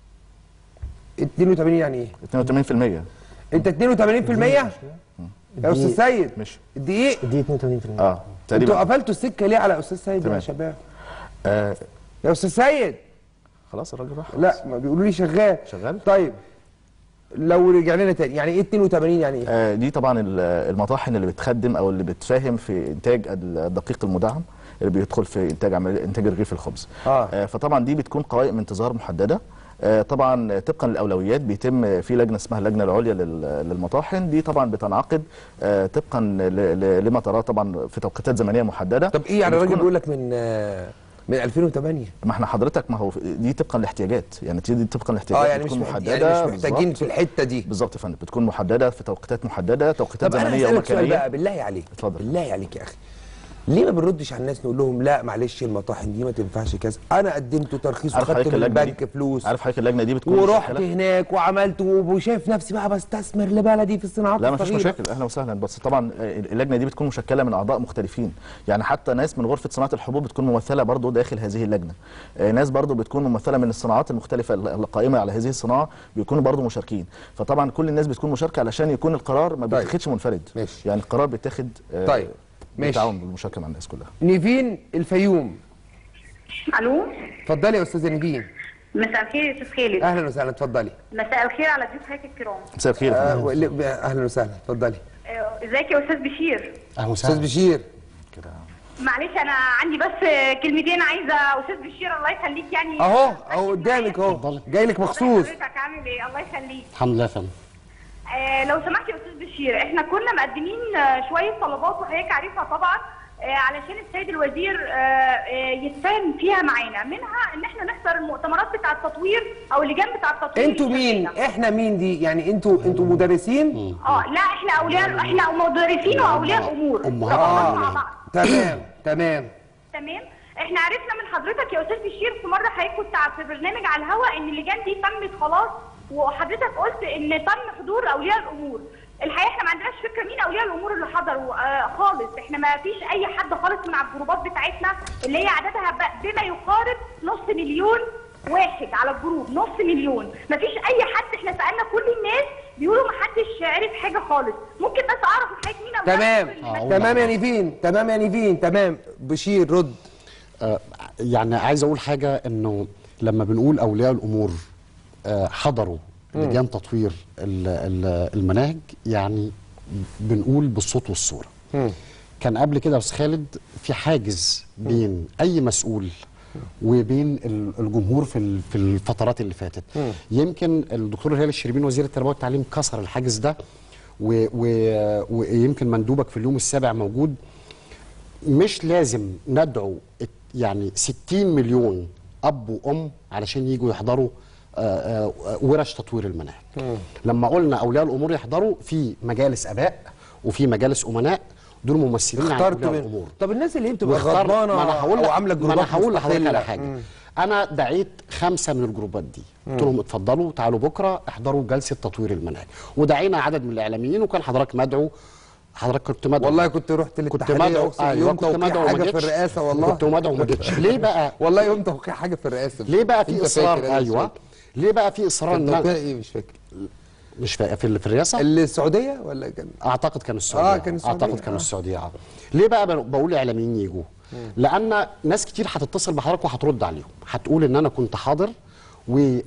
82 يعني ايه 82% انت 82% يا استاذ سيد ماشي الدقيق دي 82% اه انتوا تقريبا قفلتوا السكه ليه على استاذ سيد يا تمام. شباب آه يا استاذ سيد خلاص الراجل راح لا ما بيقولوا لي شغال شغال طيب لو رجع لنا تاني يعني ايه 82 يعني ايه آه دي طبعا ال- المطاحن اللي بتخدم او اللي بتساهم في انتاج الدقيق المدعم اللي بيدخل في انتاج عمليه انتاج رغيف الخبز آه. آه فطبعا دي بتكون قوائم انتظار محدده آه طبعا طبقا للاولويات بيتم في لجنه اسمها اللجنه العليا لل- للمطاحن دي طبعا بتنعقد آه طبقا ل- ل- لما تراه طبعا في توقيتات زمنيه محدده طب ايه يعني وبتكون- الراجل بيقول لك من آه، من 2008 ما احنا حضرتك ما هو دي طبقا لاحتياجات يعني دي طبقا لاحتياجات اه يعني مش بتكون محت- محدده يعني مش محتاجين بالظبط. في الحته دي بالظبط يا فندم بتكون محدده في توقيتات محدده توقيتات طب انا زمنيه هسألك سؤال ومكانيه بقى بالله عليك اتفضل بالله عليك يا اخي ليه ما بنردش على الناس نقول لهم لا معلش المطاحن دي ما تنفعش كذا انا قدمت ترخيص عارف وخدت حضرتك من اللجنة البنك دي؟ فلوس عارف حضرتك اللجنه دي بتكون ورحت مشكلة؟ هناك وعملت وشايف نفسي بقى بستثمر لبلدي في الصناعات لا ما فيش الصغيرة. مشاكل اهلا وسهلا بس طبعا اللجنه دي بتكون مشكله من اعضاء مختلفين يعني حتى ناس من غرفه صناعه الحبوب بتكون ممثله برضو داخل هذه اللجنه آه، ناس برضو بتكون ممثله من الصناعات المختلفه القائمه على هذه الصناعه بيكونوا برضو مشاركين فطبعا كل الناس بتكون مشاركه علشان يكون القرار ما طيب. بيتاخدش منفرد ماشي. يعني القرار بيتاخد آه، طيب. ماشي. بالتعاون بالمشاركه مع الناس كلها نيفين الفيوم الو اتفضلي يا استاذه نيفين مساء الخير يا استاذ خالد اهلا وسهلا اتفضلي مساء الخير على ضيوف حضرتك الكرام مساء الخير آه وال- اهلا وسهلا اتفضلي آه، ازيك يا استاذ بشير اهلا استاذ بشير معلش انا عندي بس كلمتين عايزه استاذ بشير الله يخليك يعني اهو اهو قدامك اهو جاي لك مخصوص حضرتك عامل ايه الله يخليك الحمد لله يا فندم آه لو سمحت يا استاذ بشير احنا كنا مقدمين آه، شويه طلبات وحضرتك عارفها طبعا آه علشان السيد الوزير آه آه يتفاهم فيها معانا منها ان احنا نحضر المؤتمرات بتاع التطوير او اللجان بتاع التطوير انتوا مين احنا مين دي يعني انتوا انتوا مدرسين اه لا احنا اولياء احنا مدرسين واولياء امور ربطنا مع بعض تمام تمام تمام احنا عرفنا من حضرتك يا استاذ بشير في مره حضرتك كنت في برنامج على الهواء ان اللجان دي تمت خلاص وحضرتك قلت ان تم حضور اولياء الامور الحقيقه احنا ما عندناش فكره مين اولياء الامور اللي حضروا آه خالص احنا ما فيش اي حد خالص من على الجروبات بتاعتنا اللي هي عددها ب- بما يقارب نص مليون واحد على الجروب نص مليون ما فيش اي حد احنا سالنا كل الناس بيقولوا ما حدش عرف حاجه خالص ممكن بس اعرف حضرتك مين اولياء تمام الأمور اللي تمام يا نيفين تمام يا نيفين تمام بشير رد آه، يعني عايز اقول حاجه انه لما بنقول اولياء الامور آه، حضروا مم. لجان تطوير ال- ال- المناهج يعني بنقول بالصوت والصوره كان قبل كده يا استاذ خالد في حاجز بين اي مسؤول وبين ال- الجمهور في ال- في الفترات اللي فاتت مم. يمكن الدكتور هلال الشربين وزير التربيه والتعليم كسر الحاجز ده و- و- ويمكن مندوبك في اليوم السابع موجود مش لازم ندعو ات- يعني 60 مليون اب وام علشان يجوا يحضروا آه، آه، ورش تطوير المناهج لما قلنا اولياء الامور يحضروا في مجالس اباء وفي مجالس امناء دول ممثلين عن اخترت اولياء من الامور طب الناس اللي هي بتبقى واختار- غضبانه ما انا هقول او لك عامله ما جروبات انا هقول لحضرتك مستقلة. على حاجه مم. انا دعيت خمسه من الجروبات دي قلت مم. لهم اتفضلوا تعالوا بكره احضروا جلسه تطوير المناهج ودعينا عدد من الاعلاميين وكان حضرتك مدعو حضرتك كنت مدعو والله كنت رحت كنت الاتحاديه مدعو اقسم ايوه يوم كنت توقيع مدعو وما حاجه في جيتش. الرئاسه والله كنت مدعو وما جيتش ليه بقى والله يوم توقيع حاجه في الرئاسه ليه بقى في أنت اصرار فاكر أنا مش ايوه فاكر. ليه بقى في اصرار كان إن أنا- توقيع ايه مش فاكر مش فاكر في في الرئاسه السعوديه ولا كان اعتقد كان السعوديه آه، كان السعودية. اعتقد كان آه. السعوديه اه ليه بقى بن- بقول اعلاميين يجوا لان ناس كتير هتتصل بحضرتك وهترد عليهم هتقول ان انا كنت حاضر و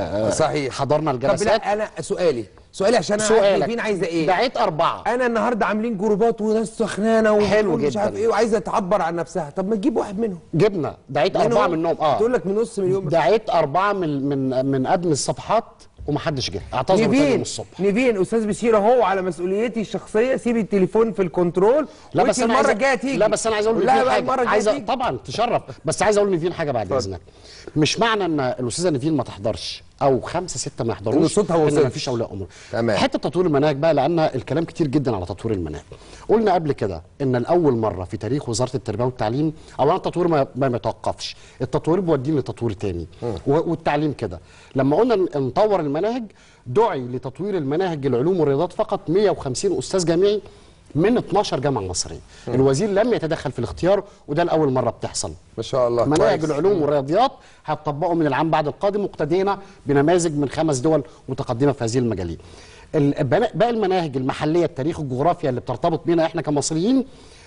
صحيح حضرنا طب الجلسات لا انا سؤالي سؤالي عشان انا سؤالك. عارف عايزه ايه دعيت اربعه انا النهارده عاملين جروبات وناس سخنانه حلو ومش جدا. عارف ايه وعايزه تعبر عن نفسها طب ما تجيب واحد منهم جبنا دعيت منهم؟ اربعه منهم اه تقول لك من نص مليون دعيت اربعه من من من ادنى الصفحات ومحدش جه اعتذروا تاني يوم نيفين الصبح نيفين استاذ بشير اهو على مسؤوليتي الشخصيه سيب التليفون في الكنترول لا وإنت بس انا المره عايز الجايه تيجي لا بس انا عايز اقول لا لنيفين بقى حاجه المره الجايه عايز تيجي طبعا تشرف بس عايز اقول لنيفين حاجه بعد اذنك مش معنى ان الاستاذه نيفين ما تحضرش او خمسه سته ما يحضروش إن صوتها ان وصلش. ما فيش اولياء امور تمام. حته تطوير المناهج بقى لان الكلام كتير جدا على تطوير المناهج قلنا قبل كده ان الاول مره في تاريخ وزاره التربيه والتعليم اولا التطوير ما, ما يتوقفش التطوير بيودينا لتطوير تاني و- والتعليم كده لما قلنا ن- نطور المناهج دعي لتطوير المناهج العلوم والرياضات فقط 150 استاذ جامعي من 12 جامعه مصريه مم. الوزير لم يتدخل في الاختيار وده لاول مره بتحصل ما شاء الله مناهج كويس. العلوم والرياضيات هتطبقوا من العام بعد القادم مقتدينا بنماذج من خمس دول متقدمه في هذه المجالين ال- بنا- باقي المناهج المحليه التاريخ الجغرافيا اللي بترتبط بينا احنا كمصريين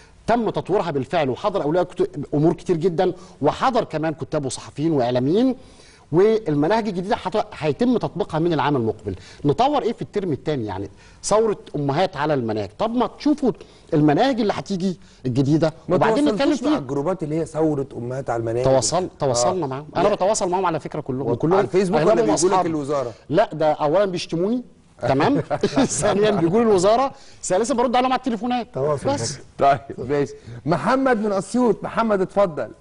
تم تطويرها بالفعل وحضر اولياء كت- امور كتير جدا وحضر كمان كتاب وصحفيين واعلاميين والمناهج الجديده هت- هيتم تطبيقها من العام المقبل نطور ايه في الترم الثاني يعني ثوره امهات على المناهج طب ما تشوفوا المناهج اللي هتيجي الجديده ما وبعدين نتكلم تواصلتوش مع فيها الجروبات اللي هي ثوره امهات على المناهج تواصل تواصلنا آه. معاهم انا لا. بتواصل معاهم على فكره كلهم و- كلهم على الفيسبوك ولا أغلبهم بيجوا لك أصحابي. الوزارة؟ لا ده اولا بيشتموني تمام ثانيا بيقولوا الوزاره ثالثا برد عليهم على التليفونات بس طيب ماشي محمد من اسيوط محمد اتفضل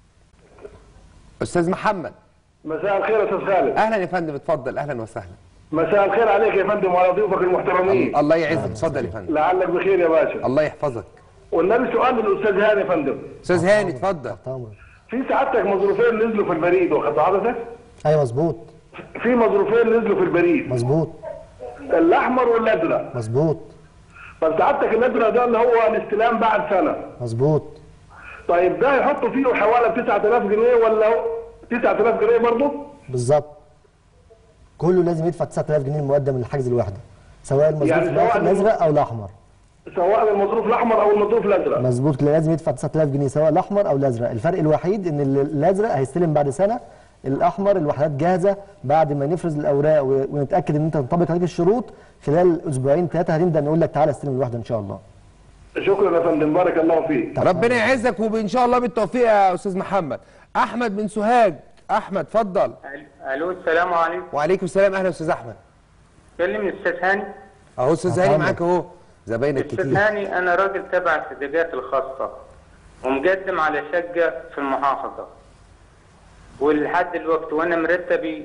استاذ محمد مساء الخير يا استاذ خالد اهلا يا فندم اتفضل اهلا وسهلا مساء الخير عليك يا فندم وعلى ضيوفك المحترمين الله يعزك اتفضل يا فندم لعلك بخير يا باشا الله يحفظك والنبي سؤال للاستاذ هاني يا فندم استاذ هاني اتفضل في سعادتك مظروفين نزلوا في البريد واخد حضرتك ايوه مظبوط في مظروفين نزلوا في البريد مظبوط الاحمر والازرق مظبوط طب سعادتك الازرق ده اللي هو الاستلام بعد سنه مظبوط طيب ده يحطوا فيه حوالي 9000 جنيه ولا هو 9000 جنيه برضه؟ بالظبط كله لازم يدفع 9000 جنيه المقدم للحجز الواحده سواء المظروف يعني الأخضر- سواء الازرق او الاحمر سواء المظروف الاحمر او المظروف الازرق مظبوط لازم يدفع 9000 جنيه سواء الاحمر او الازرق الفرق الوحيد ان ال- الازرق هيستلم بعد سنه الاحمر الوحدات جاهزه بعد ما نفرز الاوراق و- ونتاكد ان انت تنطبق عليك الشروط خلال اسبوعين ثلاثه هنبدا نقول لك تعالى استلم الوحده ان شاء الله شكرا يا فندم بارك الله فيك ربنا يعزك وان شاء الله بالتوفيق يا استاذ محمد احمد من سوهاج احمد اتفضل الو السلام عليكم وعليكم السلام اهلا استاذ احمد كلمني استاذ هاني اهو استاذ هاني معاك اهو زباينك استاذ كتير هاني انا راجل تبع السدادات الخاصه ومقدم على شقه في المحافظه ولحد الوقت وانا مرتبي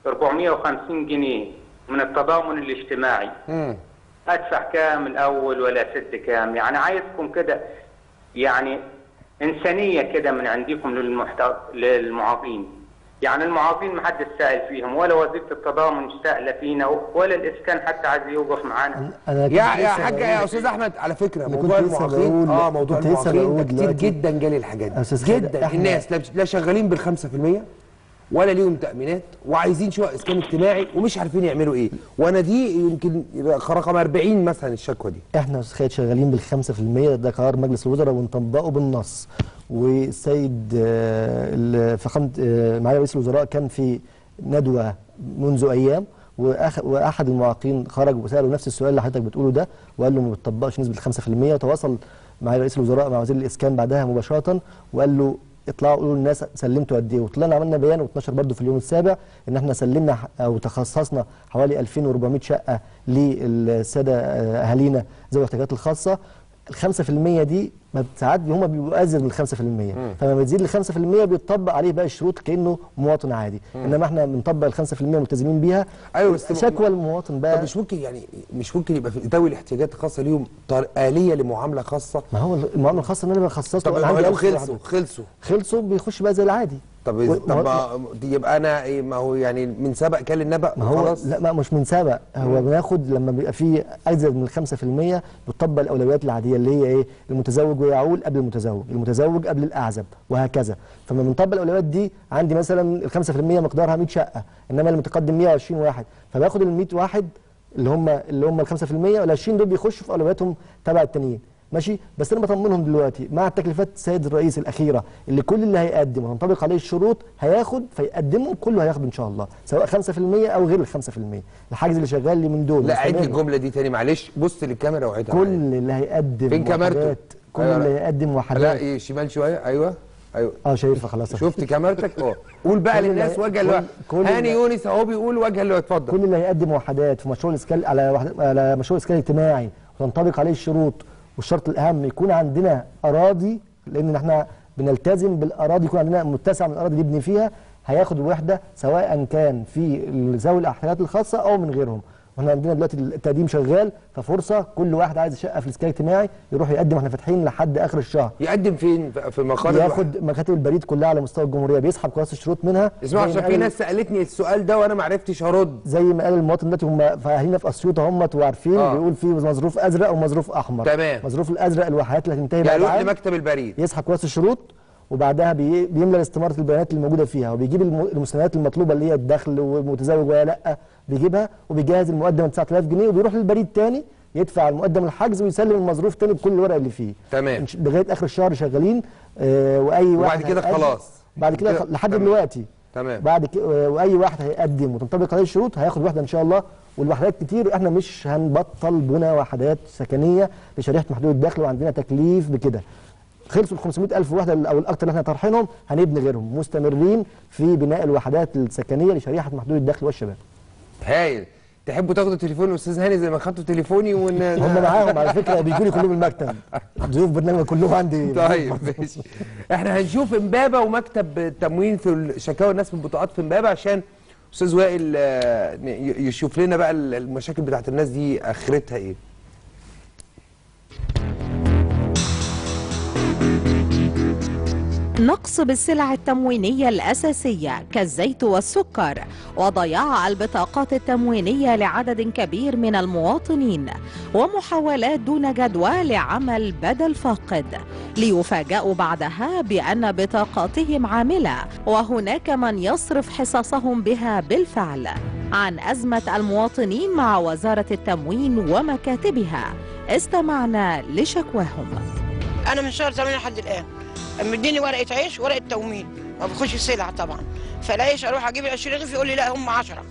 450 جنيه من التضامن الاجتماعي مم. ادفع كام الاول ولا ست كام يعني عايزكم كده يعني انسانيه كده من عندكم للمحت... للمعاقين يعني المعاقين ما حد سائل فيهم ولا وظيفه التضامن سائله فينا ولا الاسكان حتى عايز يوقف معانا انا كنت يا يا لسه حاج يا بقول- استاذ احمد على فكره أنا موضوع كنت لسه المعاقين بقول- اه موضوع كنت لسه المعاقين ده بقول كتير دلوقتي- جدا جالي الحاجات دي أستاذ خالد، جدا إحنا- الناس لا- لا شغالين بال 5% ولا ليهم تامينات وعايزين شقق اسكان اجتماعي ومش عارفين يعملوا ايه وانا دي يمكن يبقى رقم 40 مثلا الشكوى دي احنا يا استاذ خالد شغالين بالخمسة في المية ده قرار مجلس الوزراء ونطبقه بالنص والسيد آه، ال- فخامة آه، معالي رئيس الوزراء كان في ندوة منذ أيام وأخ- وأحد المعاقين خرج وسأله نفس السؤال اللي حضرتك بتقوله ده وقال له ما بتطبقش نسبة الخمسة في المية وتواصل مع رئيس الوزراء مع وزير الإسكان بعدها مباشرة وقال له اطلعوا قولوا للناس سلمتوا قد ايه وطلعنا عملنا بيان واتنشر برضه في اليوم السابع ان احنا سلمنا ح- او تخصصنا حوالي 2400 شقه للساده آه، اهالينا ذوي الاحتياجات الخاصه ال 5% دي ما ساعات هم بيبقوا ازيد من ال 5% فلما بتزيد ل 5% بيطبق عليه باقي الشروط كانه مواطن عادي مم. انما احنا بنطبق ال 5% ملتزمين بيها ايوه بس شكوى المواطن بقى طب مش ممكن يعني مش ممكن يبقى في ذوي الاحتياجات الخاصه ليهم طر- اليه لمعامله خاصه ما هو المعامله الخاصه ان انا بخصصه طب أنا ما عندي هو 1000 خلصوا واحد. خلصوا خلصوا بيخش بقى زي العادي طب و- طب ما دي يبقى انا إيه ما هو يعني من سبق كان للنبأ ما هو خلاص لا ما مش من سبق هو بناخد لما بيبقى في ازيد من 5% بتطبق الاولويات العاديه اللي هي ايه المتزوج ويعول قبل المتزوج المتزوج قبل الاعزب وهكذا فلما بنطبق الاولويات دي عندي مثلا ال 5% مقدارها 100 شقه انما المتقدم 120 واحد فباخد ال 100 واحد اللي هم اللي هم ال 5% وال 20 دول بيخشوا في اولوياتهم تبع التانيين ماشي بس انا بطمنهم دلوقتي مع التكليفات السيد الرئيس الاخيره اللي كل اللي هيقدم وهنطبق عليه الشروط هياخد فيقدمه كله هياخد ان شاء الله سواء 5% او غير ال 5% الحاجز اللي شغال لي من دول لا عيد مستمر. الجمله دي تاني معلش بص للكاميرا وعيدها كل معايا. اللي هيقدم فين كاميرته؟ وحدات كل أيوة، اللي لا. هيقدم لا وحدات ايه شمال شويه ايوه ايوه اه شايفها خلاص شفت كاميرتك اه قول بقى كل للناس اللي- وجه اللي كل- هو كل هاني اللي- يونس اهو بيقول وجه اللي هو اتفضل كل اللي هيقدم وحدات في مشروع الاسكان على وحد... على مشروع الاسكان الاجتماعي وتنطبق عليه الشروط والشرط الاهم يكون عندنا اراضي لان احنا بنلتزم بالاراضي يكون عندنا متسع من الاراضي اللي نبني فيها هياخد وحده سواء كان في ذوي الاحتياجات الخاصه او من غيرهم واحنا عندنا دلوقتي التقديم شغال ففرصه كل واحد عايز شقه في الاسكان الاجتماعي يروح يقدم احنا فاتحين لحد اخر الشهر يقدم فين في مقر ياخد مكاتب البريد كلها على مستوى الجمهوريه بيسحب كراسه الشروط منها اسمعوا زي ما عشان في قال- ناس سالتني السؤال ده وانا ما عرفتش ارد زي ما قال المواطن دلوقتي هم اهالينا في اسيوط هم وعارفين آه. آه. بيقول في مظروف ازرق ومظروف احمر تمام. مظروف الازرق الوحدات اللي هتنتهي يعني بعد يروح عام لمكتب البريد يسحب كراسه الشروط وبعدها بي... بيملى استماره البيانات اللي موجوده فيها وبيجيب الم... المستندات المطلوبه اللي هي الدخل ومتزوج ولا لا بيجيبها وبيجهز المقدم 9000 جنيه وبيروح للبريد تاني يدفع المقدم الحجز ويسلم المظروف تاني بكل الورق اللي فيه تمام إنش- لغايه اخر الشهر شغالين آه واي واحد وبعد كده هيقدم- خلاص. بعد كده كده- خ- لحد تمام. دلوقتي تمام بعد كده واي واحد هيقدم وتنطبق عليه الشروط هياخد وحده ان شاء الله والوحدات كتير احنا مش هنبطل بناء وحدات سكنيه لشريحه محدود الدخل وعندنا تكليف بكده خلصوا ال 500 الف وحده او الاكثر اللي احنا طرحينهم هنبني غيرهم مستمرين في بناء الوحدات السكنيه لشريحه محدود الدخل والشباب هايل تحبوا تاخدوا تليفون الاستاذ هاني زي ما خدتوا تليفوني ون... هم معاهم على فكره بيجوا لي كلهم المكتب ضيوف برنامج كلهم عندي طيب ماشي احنا هنشوف امبابه ومكتب التموين في شكاوى الناس من البطاقات في امبابه عشان استاذ وائل آه، ي- يشوف لنا بقى المشاكل بتاعت الناس دي اخرتها ايه نقص بالسلع التموينية الأساسية كالزيت والسكر وضياع البطاقات التموينية لعدد كبير من المواطنين ومحاولات دون جدوى لعمل بدل فاقد ليفاجأوا بعدها بأن بطاقاتهم عاملة وهناك من يصرف حصصهم بها بالفعل عن أزمة المواطنين مع وزارة التموين ومكاتبها استمعنا لشكواهم انا من شهر 8 لحد الان مديني ورقه عيش ورقه تموين ما بخش سلع طبعا فالعيش اروح اجيب ال 20 رغيف يقول لي لا هم 10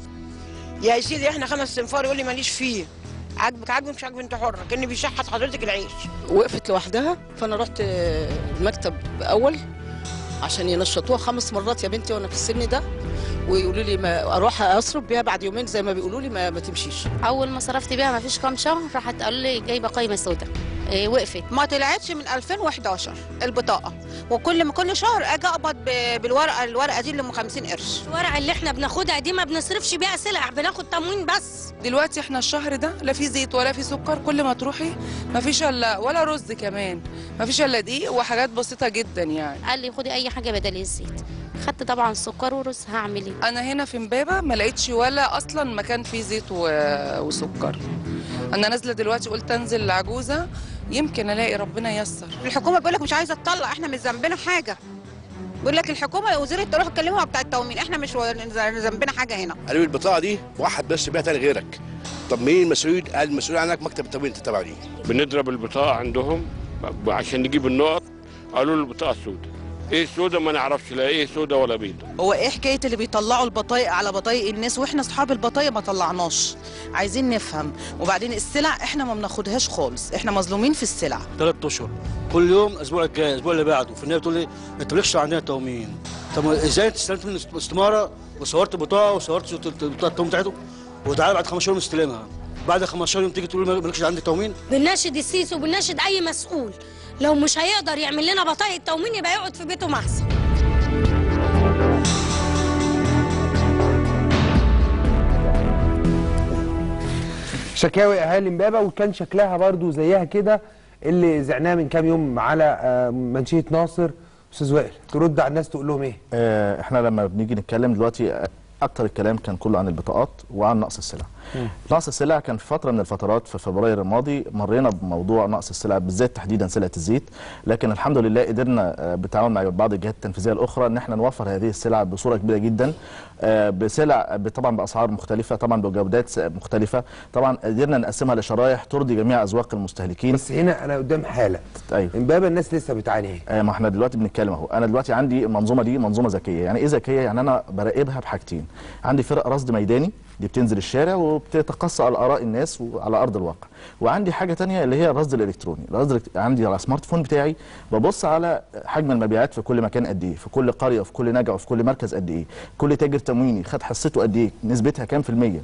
يا سيدي احنا خمس صنفار يقول لي ماليش فيه عاجبك عاجبك مش عاجبك انت حره كاني بيشحت حضرتك العيش وقفت لوحدها فانا رحت المكتب اول عشان ينشطوها خمس مرات يا بنتي وانا في السن ده ويقولوا لي ما اروح اصرف بيها بعد يومين زي ما بيقولوا لي ما, ما تمشيش اول ما صرفت بيها ما فيش كام شهر راحت قالوا لي جايبه قايمه سوداء إيه وقفت ما طلعتش من 2011 البطاقه وكل ما كل شهر اجي اقبض ب- بالورقه الورقه دي اللي ام 50 قرش الورقه اللي احنا بناخدها دي ما بنصرفش بيها سلع بناخد تموين بس دلوقتي احنا الشهر ده لا في زيت ولا في سكر كل ما تروحي ما فيش الا ولا رز كمان ما فيش الا ديق وحاجات بسيطه جدا يعني قال لي خدي اي حاجه بدل الزيت خدت طبعا سكر ورز هعمل ايه انا هنا في امبابه ما لقيتش ولا اصلا مكان فيه زيت و- وسكر انا نازله دلوقتي قلت انزل العجوزه يمكن الاقي ربنا ييسر الحكومه بيقول لك مش عايزه تطلع احنا مش ذنبنا حاجه بيقول لك الحكومه وزير تروح تكلموا مع بتاع التومين احنا مش ذنبنا حاجه هنا قالوا لي البطاقه دي واحد بس بيها تاني غيرك طب مين المسؤول قال المسؤول عنك مكتب التموين انت تبع ليه بنضرب البطاقة عندهم عشان نجيب النقط قالوا له البطاقة السوداء ايه السوداء ما نعرفش لا ايه سوداء ولا بيضاء هو ايه حكايه اللي بيطلعوا البطايق على بطايق الناس واحنا اصحاب البطايق ما طلعناش عايزين نفهم وبعدين السلع احنا ما بناخدهاش خالص احنا مظلومين في السلع ثلاث اشهر كل يوم الاسبوع الجاي الاسبوع اللي بعده في النهايه تقول لي انت مالكش عندنا تومين طب ازاي انت استلمت من الاستماره وصورت بطاقه وصورت بطاقه التومين بتاعته وتعالى بعد 15 يوم استلمها بعد 15 يوم تيجي تقول لي مالكش عندي تومين بنناشد السيسي وبنناشد اي مسؤول لو مش هيقدر يعمل لنا بطايق تموين يبقى يقعد في بيته احسن شكاوي اهالي امبابه وكان شكلها برضو زيها كده اللي زعناها من كام يوم على آه، منشيه ناصر استاذ وائل ترد على الناس تقول لهم ايه آه، احنا لما بنيجي نتكلم دلوقتي آه، اكتر الكلام كان كله عن البطاقات وعن نقص السلع نقص السلع كان في فتره من الفترات في فبراير الماضي مرينا بموضوع نقص السلع بالذات تحديدا سلعه الزيت لكن الحمد لله قدرنا آه، بالتعاون مع بعض الجهات التنفيذيه الاخرى ان احنا نوفر هذه السلع بصوره كبيره جدا آه، بسلع ب- طبعا باسعار مختلفه طبعا بجودات س- مختلفه طبعا قدرنا نقسمها لشرايح ترضي جميع اذواق المستهلكين بس هنا انا قدام حاله ايوه امبابه الناس لسه بتعاني ايه آه، ما احنا دلوقتي بنتكلم اهو انا دلوقتي عندي المنظومه دي منظومه ذكيه يعني ايه ذكيه يعني انا براقبها بحاجتين عندي فرق رصد ميداني دي بتنزل الشارع وبتتقصى على اراء الناس وعلى ارض الواقع وعندي حاجه تانية اللي هي الرصد الالكتروني الرصد الإلكت- عندي على السمارت فون بتاعي ببص على حجم المبيعات في كل مكان قد ايه في كل قريه في كل نجع وفي كل مركز قد ايه كل تاجر تمويني خد حصته قد ايه نسبتها كام في الميه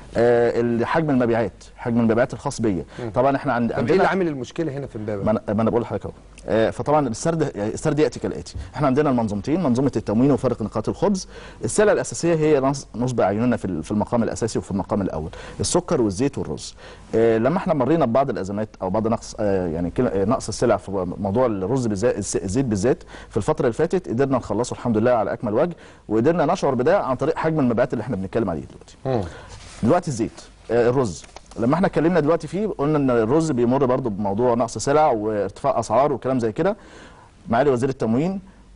آه ال- حجم المبيعات حجم المبيعات الخاص بيا طبعا احنا عند طب ايه اللي عامل المشكله هنا في امبابه ما انا ما انا بقول لحضرتك اهو آه، فطبعا السرد السرد ياتي كالاتي احنا عندنا المنظومتين منظومه التموين وفرق نقاط الخبز السلع الاساسيه هي نص- نصب اعيننا في ال- في المقام الاساسي وفي المقام الاول السكر والزيت والرز آه، لما احنا مرينا ببعض الازمات او بعض نقص آه، يعني كل- آه، نقص السلع في موضوع الرز بالذات الس- الزيت بالذات في الفتره اللي فاتت قدرنا نخلصه الحمد لله على اكمل وجه وقدرنا نشعر بده عن طريق حجم المبيعات اللي احنا بنتكلم عليه دلوقتي دلوقتي الزيت آه، الرز لما احنا اتكلمنا دلوقتي فيه قلنا ان الرز بيمر برضو بموضوع نقص سلع وارتفاع اسعار وكلام زي كده معالي وزير التموين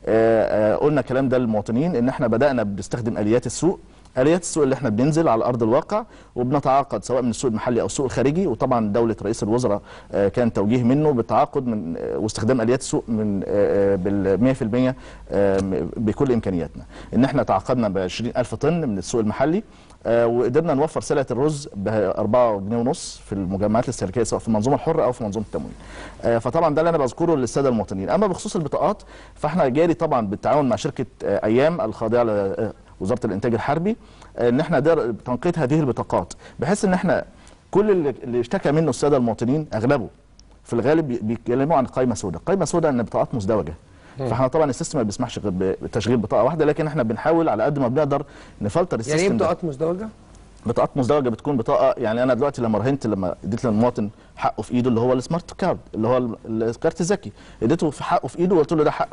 آه، آه، قلنا الكلام ده للمواطنين ان احنا بدانا بنستخدم اليات السوق اليات السوق اللي احنا بننزل على ارض الواقع وبنتعاقد سواء من السوق المحلي او السوق الخارجي وطبعا دوله رئيس الوزراء آه، كان توجيه منه بالتعاقد من آه، واستخدام اليات السوق من آه، آه، بال 100% آه، م- بكل امكانياتنا ان احنا تعاقدنا ب 20000 طن من السوق المحلي آه، وقدرنا نوفر سلعه الرز ب 4 جنيه ونص في المجمعات الاستهلاكيه سواء في المنظومه الحره او في منظومه التموين. آه، فطبعا ده اللي انا بذكره للساده المواطنين، اما بخصوص البطاقات فاحنا جاري طبعا بالتعاون مع شركه آه، ايام الخاضعه ل وزاره الانتاج الحربي آه، ان احنا در- تنقية هذه البطاقات بحيث ان احنا كل اللي اللي اشتكى منه الساده المواطنين اغلبه في الغالب بي- بيتكلموا عن قائمه سوداء، قائمه سوداء ان بطاقات مزدوجه. مم. فاحنا طبعا السيستم ما بيسمحش غير بتشغيل بطاقه واحده لكن احنا بنحاول على قد ما بنقدر نفلتر السيستم يعني ايه ده. بطاقات مزدوجه بطاقات مزدوجه بتكون بطاقه يعني انا دلوقتي لما رهنت لما اديت للمواطن حقه في ايده اللي هو السمارت كارد اللي هو ال- الكارت الذكي اديته في حقه في ايده وقلت له ده حقك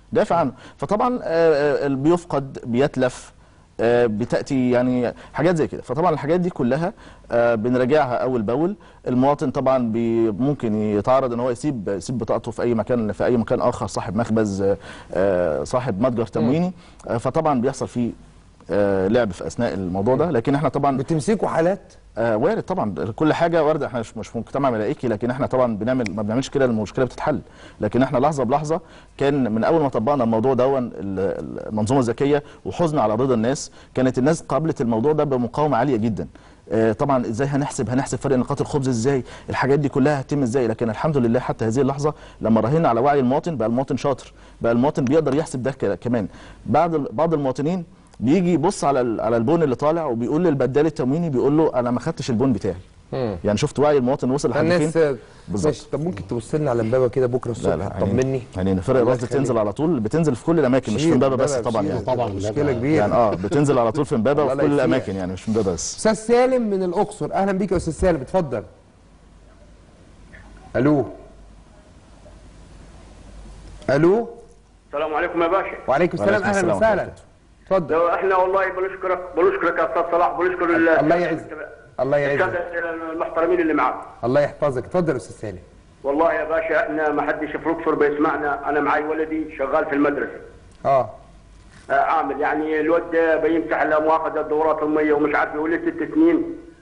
دافع عنه فطبعا آه، آه، بيفقد بيتلف آه، بتاتي يعني حاجات زي كده فطبعا الحاجات دي كلها آه، بنراجعها اول باول المواطن طبعا بي ممكن يتعرض ان هو يسيب يسيب بطاقته في اي مكان في اي مكان اخر صاحب مخبز آه، آه، صاحب متجر تمويني آه، فطبعا بيحصل فيه آه، لعب في اثناء الموضوع ده لكن احنا طبعا بتمسكوا حالات آه وارد طبعا كل حاجه وارده احنا مش مش في مجتمع ملائكي لكن احنا طبعا بنعمل ما بنعملش كده المشكله بتتحل لكن احنا لحظه بلحظه كان من اول ما طبقنا الموضوع دون ال- المنظومه الذكيه وحزن على رضا الناس كانت الناس قابلت الموضوع ده بمقاومه عاليه جدا آه، طبعا ازاي هنحسب هنحسب فرق نقاط الخبز ازاي الحاجات دي كلها هتتم ازاي لكن الحمد لله حتى هذه اللحظه لما راهنا على وعي المواطن بقى المواطن شاطر بقى المواطن بيقدر يحسب ده ك- كمان بعض ال- بعض المواطنين بيجي يبص على ال- على البون اللي طالع وبيقول للبدال التمويني بيقول له انا ما خدتش البون بتاعي يعني شفت وعي المواطن وصل لحد الناس فين بالظبط ماشي طب ممكن تبص لنا على امبابه كده بكره الصبح تطمني يعني فرق الله الرصد يخليك. تنزل على طول بتنزل في كل الاماكن مش في شيل، امبابه بس إمبابة طبعا شيل، يعني طبعا مشكله كبيره يعني اه بتنزل على طول في امبابه الله وفي لا كل يسيئك. الاماكن يعني مش امبابه بس استاذ سالم من الاقصر اهلا بيك يا استاذ سالم اتفضل الو الو السلام عليكم يا باشا وعليكم السلام وعليكم اهلا السلام وسهلا اتفضل احنا والله بنشكرك بنشكرك يا استاذ صلاح بنشكر ال- الله يعزك الله يعزك الساده المحترمين اللي معاك الله يحفظك اتفضل يا استاذ سالم والله يا باشا احنا ما حدش في الاقصر بيسمعنا انا معي ولدي شغال في المدرسه اه آه عامل يعني الواد بيمسح لا مؤاخذه الدورات الميه ومش عارف يقول لي ست سنين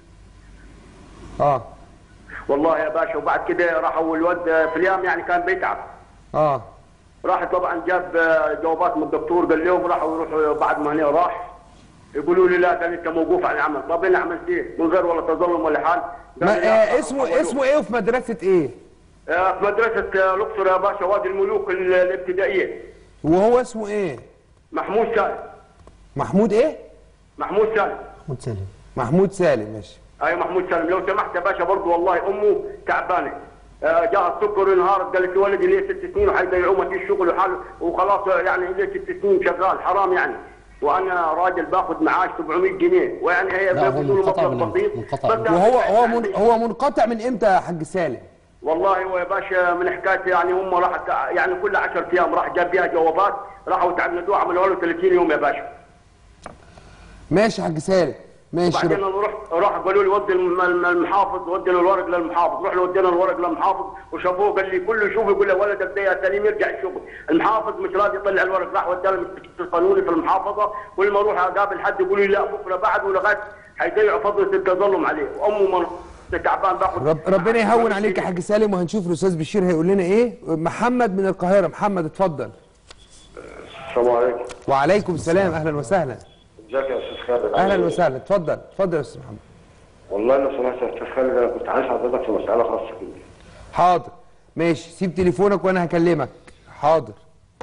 اه والله يا باشا وبعد كده راحوا الواد في اليوم يعني كان بيتعب اه راح طبعا جاب آه، جوابات من الدكتور قال لهم راحوا يروحوا بعد ما هنا راح يقولوا لي لا ده انت موقوف عن العمل طب انا عملت ايه من غير ولا تظلم ولا حال قال ما لي لا، آه اسمه اسمه ايه وفي مدرسه ايه آه، في مدرسه آه، الاقصر يا باشا وادي الملوك ال- الابتدائيه وهو اسمه ايه محمود سالم محمود ايه محمود سالم محمود سالم محمود سالم ماشي اي محمود سالم لو سمحت يا باشا برضه والله امه تعبانه آه، جاء السكر انهارت قالت لي ولدي ليه ست سنين وحيضيعوه ما فيش شغل وحاله وخلاص آه، يعني ليه ست سنين شغال حرام يعني وانا راجل باخذ معاش 700 جنيه ويعني هي لا، هو بيقولوا له منقطع مبلغ من- بسيط بس وهو هو من هو منقطع من امتى يا حاج سالم والله هو يا باشا من حكايه يعني هم راحت يعني كل 10 ايام راح جاب بيها جوابات راحوا تعمدوه عملوا له 30 يوم يا باشا ماشي يا حاج سالم ماشي وبعدين انا رحت راح قالوا لي ودي الم- الم- المحافظ ودينا الورق للمحافظ رحنا ودينا الورق للمحافظ وشافوه قال لي كله يشوف يقول له ولدك ده يا سليم يرجع الشغل المحافظ مش راضي يطلع الورق راح وداه المستشفى القانوني في المحافظه ولما اروح اقابل حد يقول لي لا بكره بعد ولغايه حيضيعوا فضله التظلم عليه وامه من تعبان باخذ رب ربنا يهون عليك يا حاج سالم وهنشوف الاستاذ بشير هيقول لنا ايه محمد من القاهره محمد اتفضل السلام عليكم وعليكم السلام اهلا وسهلا ازيك يا استاذ خالد اهلا وسهلا اتفضل اتفضل يا استاذ محمد والله لو سمحت يا استاذ خالد انا كنت عايز حضرتك في مساله خاصه كده حاضر ماشي سيب تليفونك وانا هكلمك حاضر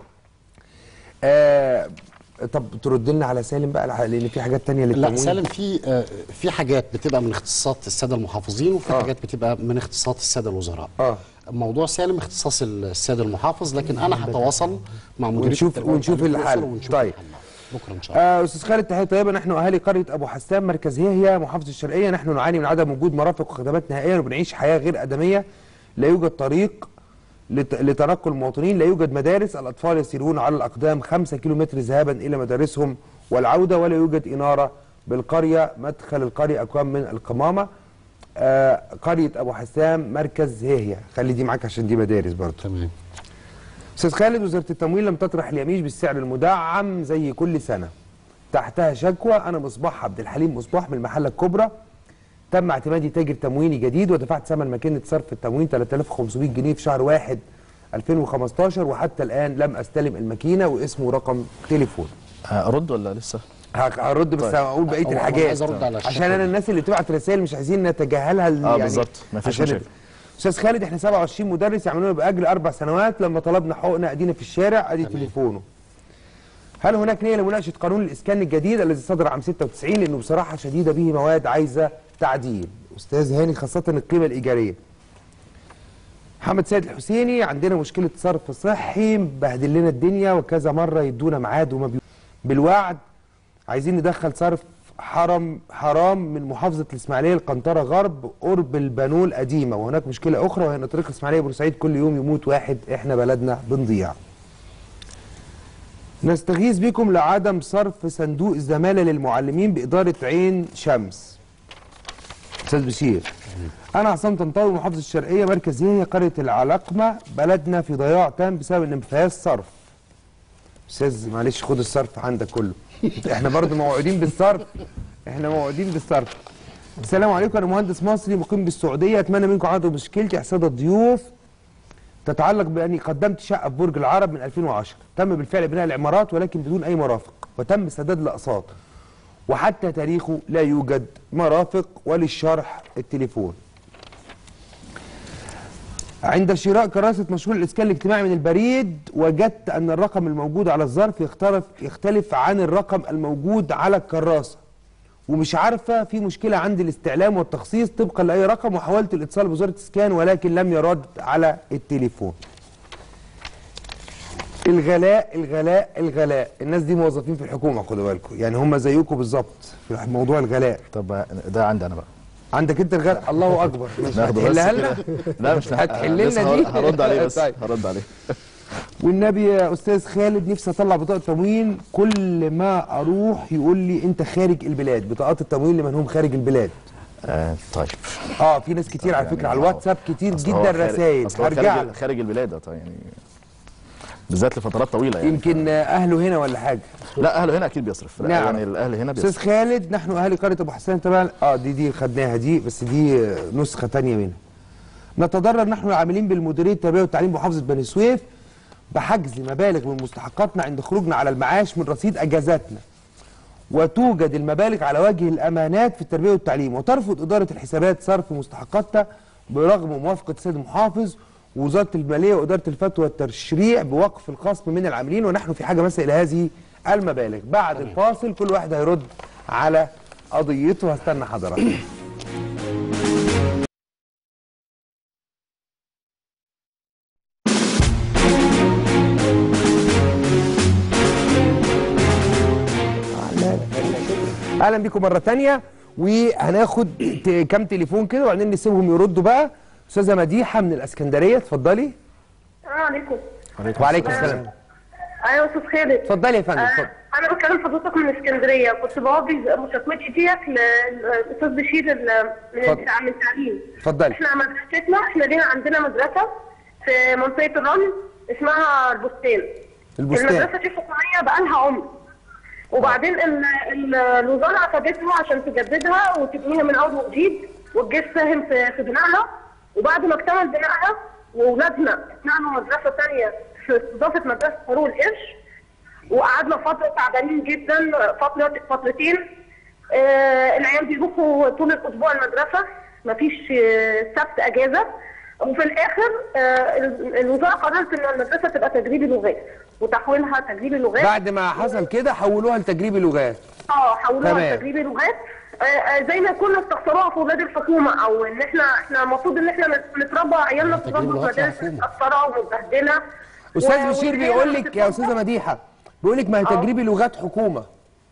آه طب ترد لنا على سالم بقى لان في حاجات تانية لا للتموين سالم في آه، في حاجات بتبقى من اختصاصات الساده المحافظين وفي آه. حاجات بتبقى من اختصاصات الساده الوزراء اه موضوع سالم اختصاص الساده المحافظ لكن انا هتواصل مع مديريه ونشوف التربية ونشوف والتعليم الحل الأسري ونشوف طيب الحل. بكره ان شاء الله آه استاذ خالد تحيه طيبه نحن اهالي قريه ابو حسان مركز هي محافظه الشرقيه نحن نعاني من عدم وجود مرافق وخدمات نهائيه وبنعيش حياه غير ادميه لا يوجد طريق لت- لتنقل المواطنين لا يوجد مدارس الاطفال يسيرون على الاقدام 5 كيلومتر ذهابا الى مدارسهم والعوده ولا يوجد اناره بالقريه مدخل القريه اقوام من القمامه آه قريه ابو حسام مركز هي خلي دي معاك عشان دي مدارس برضه تمام استاذ خالد وزاره التموين لم تطرح اليميش بالسعر المدعم زي كل سنه تحتها شكوى انا مصباح عبد الحليم مصباح من المحله الكبرى تم اعتمادي تاجر تمويني جديد ودفعت ثمن ماكينه صرف التموين 3500 جنيه في شهر 1 2015 وحتى الان لم استلم الماكينه واسمه ورقم تليفون ارد ولا لسه هك- هرد بس طيب. هقول بقيه هو- هو الحاجات عايز أرد على الشكوى عشان انا دي. الناس اللي بتبعت رسائل مش عايزين نتجاهلها ال- اه بالظبط مفيش عشان مشاكل استاذ خالد احنا 27 مدرس يعملونا باجر اربع سنوات لما طلبنا حقوقنا ادينا في الشارع ادي تليفونه هل هناك نيه لمناقشه قانون الاسكان الجديد الذي صدر عام 96 لانه بصراحه شديده به مواد عايزه تعديل استاذ هاني خاصه القيمه الايجاريه محمد سيد الحسيني عندنا مشكله صرف صحي مبهدل لنا الدنيا وكذا مره يدونا ميعاد وما بي... بالوعد عايزين ندخل صرف حرم حرام من محافظه الاسماعيليه القنطره غرب قرب البانول القديمه وهناك مشكله اخرى وهي ان طريق الاسماعيليه بورسعيد كل يوم يموت واحد احنا بلدنا بنضيع نستغيث بكم لعدم صرف صندوق الزمالة للمعلمين بإدارة عين شمس أستاذ بشير أنا عصام طنطاوي محافظة الشرقية مركز يحيى قرية العلقمة بلدنا في ضياع تام بسبب إن ما فيهاش صرف أستاذ معلش خد الصرف عندك كله إحنا برضو موعودين بالصرف إحنا موعودين بالصرف السلام عليكم أنا مهندس مصري مقيم بالسعودية أتمنى منكم عرض مشكلتي إحساد الضيوف تتعلق باني قدمت شقه في برج العرب من 2010 تم بالفعل بناء العمارات ولكن بدون اي مرافق وتم سداد الاقساط وحتى تاريخه لا يوجد مرافق وللشرح التليفون عند شراء كراسة مشروع الإسكان الاجتماعي من البريد وجدت أن الرقم الموجود على الظرف يختلف يختلف عن الرقم الموجود على الكراسة ومش عارفة في مشكلة عندي الاستعلام والتخصيص طبقا لأي رقم وحاولت الاتصال بوزارة الإسكان ولكن لم يرد على التليفون الغلاء الغلاء الغلاء الناس دي موظفين في الحكومة خدوا بالكم يعني هم زيكم بالظبط في موضوع الغلاء طب ده عندي أنا بقى عندك انت الغلاء الله اكبر مش ناخده بس هتحلها كده. لنا لا مش هتحل لسه لنا دي هرد- هرد عليه بس طيب. هرد عليه والنبي يا استاذ خالد نفسي اطلع بطاقه تموين كل ما اروح يقول لي انت خارج البلاد بطاقات التموين لمن هم خارج البلاد آه طيب اه في ناس كتير على فكره على الواتساب كتير أصل هو جدا خارج- رسائل أصل هو هرجع خارج, لك خارج البلاد آه، طيب يعني بالذات لفترات طويله يعني يمكن اهله هنا ولا حاجه لا اهله هنا اكيد بيصرف لا نعم. يعني الاهل هنا استاذ بيصرف خالد نحن اهالي قريه ابو حسان طبعا اه دي دي خدناها دي بس دي آه، نسخه تانية منها نتضرر نحن العاملين بالمديريه التربيه والتعليم بمحافظه بني سويف بحجز مبالغ من مستحقاتنا عند خروجنا على المعاش من رصيد اجازاتنا وتوجد المبالغ على وجه الامانات في التربيه والتعليم وترفض اداره الحسابات صرف مستحقاتها برغم موافقه السيد المحافظ ووزاره الماليه واداره الفتوى والتشريع بوقف الخصم من العاملين ونحن في حاجه مثلا الى هذه المبالغ بعد الفاصل كل واحد هيرد على قضيته هستنى حضرتك اهلا بيكم مره تانية وهناخد ت- كام تليفون كده وبعدين نسيبهم يردوا بقى استاذه مديحه من الاسكندريه اتفضلي السلام عليكم وعليكم السلام ايوه استاذ خالد اتفضلي يا فندم آه، اتفضل انا بكلم حضرتك من اسكندريه كنت بوجه مشاكمتي ديت للاستاذ بشير ال- من اتفضل. التع- من التعليم اتفضلي احنا مدرستنا احنا لينا عندنا مدرسه في منطقه الرمل اسمها البستان البستان. المدرسه دي حكوميه بقالها عمر وبعدين ال- ال- الوزاره اخذتها عشان تجددها وتبنيها من اول وجديد والجيش ساهم في في بنائها وبعد ما اكتمل بنائها واولادنا اتنقلوا مدرسه ثانيه في استضافه مدرسه فاروق القرش وقعدنا فتره تعبانين جدا فتره فترتين آه العيال بيروحوا طول الاسبوع المدرسه مفيش آه، سبت اجازه وفي الاخر آه ال- الوزاره قررت ان المدرسه تبقى تجريبي لغات وتحويلها تجريبي لغات بعد ما حصل كده حولوها لتجريب اللغات اه حولوها تمام. لتجريبي لغات آه، آه، زي ما كنا استخسروها في ولاد الحكومه او ان احنا احنا المفروض ان احنا نت- نتربى عيالنا في تجريبي برضه لغات مدارس حكومة. متاثره ومتبهدله استاذ و- بشير والعيال بيقول لك يا بتتربى- استاذه مديحه بيقول لك ما هي آه. تجريبي لغات حكومه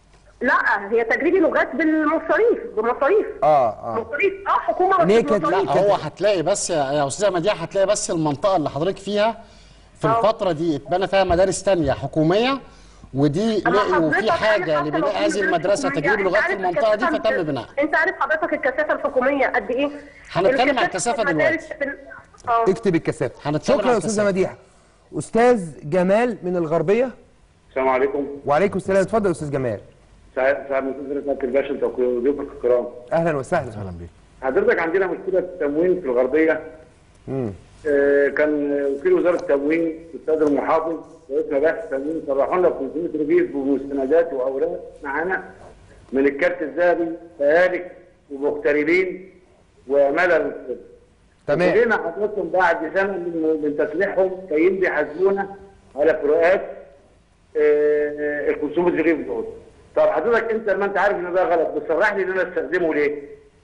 لا هي تجريبي لغات بالمصاريف بمصاريف اه اه مصاريف اه حكومه بس بمصاريف. لا هو هتلاقي بس يا يا استاذه مديحه هتلاقي بس المنطقه اللي حضرتك فيها في الفتره دي اتبنى فيها مدارس تانية حكوميه ودي أنا لقوا في حضرتك حاجه عارف حتى لو لبناء في هذه مدارس المدرسه حكومية، تجريب أنت لغات في عارف المنطقه دي الكثافة- فتم بنائها انت عارف حضرتك الكثافه الحكوميه قد ايه؟ هنتكلم عن الكثافة الكثافة في المدارس دلوقتي. في ال- اه اكتب الكثافه هنتكلم شكرا عن يا استاذه الكثافة. مديحه استاذ جمال من الغربيه السلام عليكم وعليكم السلام اتفضل يا استاذ جمال سعيد سعيد مستشار سعاده الباشا انت وضيوفك الكرام اهلا وسهلا اهلا بيك حضرتك عندنا مشكله تموين في الغربيه امم آه، كان وكيل وزاره التموين الاستاذ المحافظ رئيس مباحث التموين صرحوا لنا 500 رغيف بمستندات واوراق معانا من الكارت الذهبي فهالك ومغتربين وملل تمام. جينا حضرتكم بعد سنه من من تسليحهم جايين بيحاسبونا على فروقات آه، ال 500 رغيف دول طب حضرتك انت ما انت عارف ان ده غلط بتصرح لي ان انا استخدمه ليه؟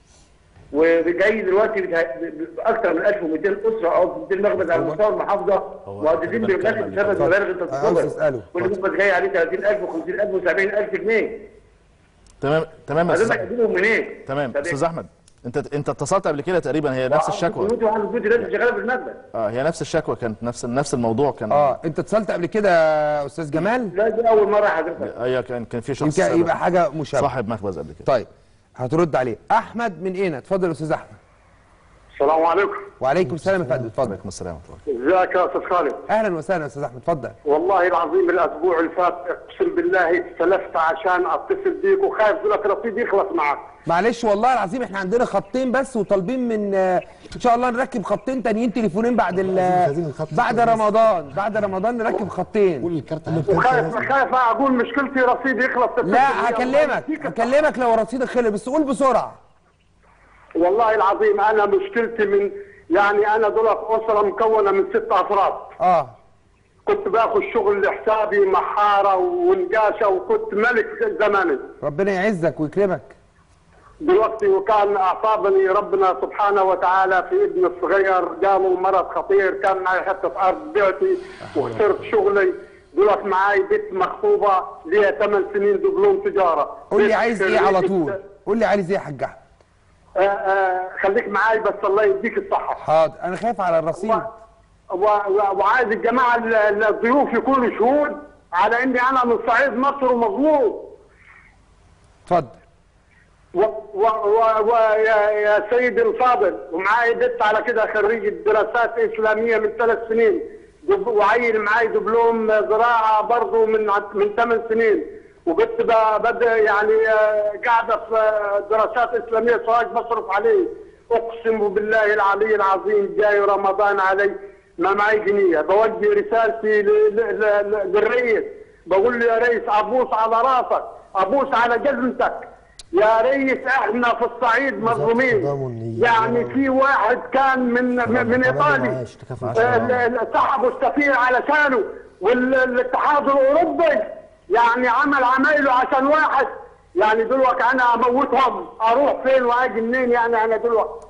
وجاي دلوقتي بتها- ب- ب- اكثر من 1200 اسره او 200 مخبز على مستوى المحافظه مؤددين ببلاش بسبب مبالغ انت عاوز بتطلبها اساله كل مخبز جاي عليه 30000 و50000 و70000 جنيه تمام تمام يا حضرتك استاذ احمد هتجيبهم منين؟ تمام طب استاذ احمد انت انت اتصلت قبل كده تقريبا هي نفس الشكوى كنت وعند بيوتي لازم شغاله بالمكتب اه هي نفس الشكوى كانت نفس نفس الموضوع كان اه انت اتصلت قبل كده يا استاذ جمال لا دي اول مره حضرتك ايوه كان كان في شخص يمكن سابق. يبقى حاجه مشابهه صاحب مخبز قبل كده طيب هترد عليه احمد من هنا اتفضل يا استاذ احمد السلام عليكم وعليكم السلام يا فندم اتفضل وعليكم السلام ازيك يا استاذ خالد اهلا وسهلا يا استاذ احمد اتفضل والله العظيم الاسبوع اللي فات اقسم بالله استلفت عشان اتصل بيك وخايف لك رصيد يخلص معك معلش والله العظيم احنا عندنا خطين بس وطالبين من آه، ان شاء الله نركب خطين تانيين تليفونين بعد ال بعد رمضان بعد رمضان نركب خطين قول الكارت وخايف خايف اقول مشكلتي رصيد يخلص تتصل بي. لا هكلمك هكلمك لو رصيدك خلص بس قول بسرعه والله العظيم انا مشكلتي من يعني انا دولت اسره مكونه من ست افراد اه كنت باخذ شغل لحسابي محاره ونقاشه وكنت ملك زماني ربنا يعزك ويكرمك دلوقتي وكان اعصابني ربنا سبحانه وتعالى في ابني الصغير جاله مرض خطير كان معي حته ارض بعتي وخسرت شغلي دلوقتي معي بنت مخطوبه ليها ثمان سنين دبلوم تجاره قول لي بنت عايز ايه على خريجة- طول قول لي عايز ايه يا حاج احمد آه آه خليك معي بس الله يديك الصحه حاضر انا خايف على الرصيد و- و- وعايز الجماعه ال- ال- الضيوف يكونوا شهود على اني انا من صعيد مصر ومظلوم اتفضل و و و و يا, يا سيدي الفاضل ومعاي بنت على كده خريجة دراسات إسلامية من ثلاث سنين دب- وعيل معاي دبلوم زراعة برضه من ع- من ثمان سنين وبنت ب- بدا يعني آه، قاعدة في آه، دراسات إسلامية سواء بصرف عليه أقسم بالله العلي العظيم جاي رمضان علي ما معي جنيه بوجه رسالتي ل- ل- ل- للرئيس بقول له يا ريس أبوس على راسك أبوس على جزمتك يا ريس احنا في الصعيد مظلومين يعني في واحد كان من من, من ايطالي آه، ال- سحبوا السفير علشانه والاتحاد الاوروبي يعني عمل عمايله عشان واحد يعني دلوقتي انا اموتهم اروح فين واجي منين يعني انا دلوقتي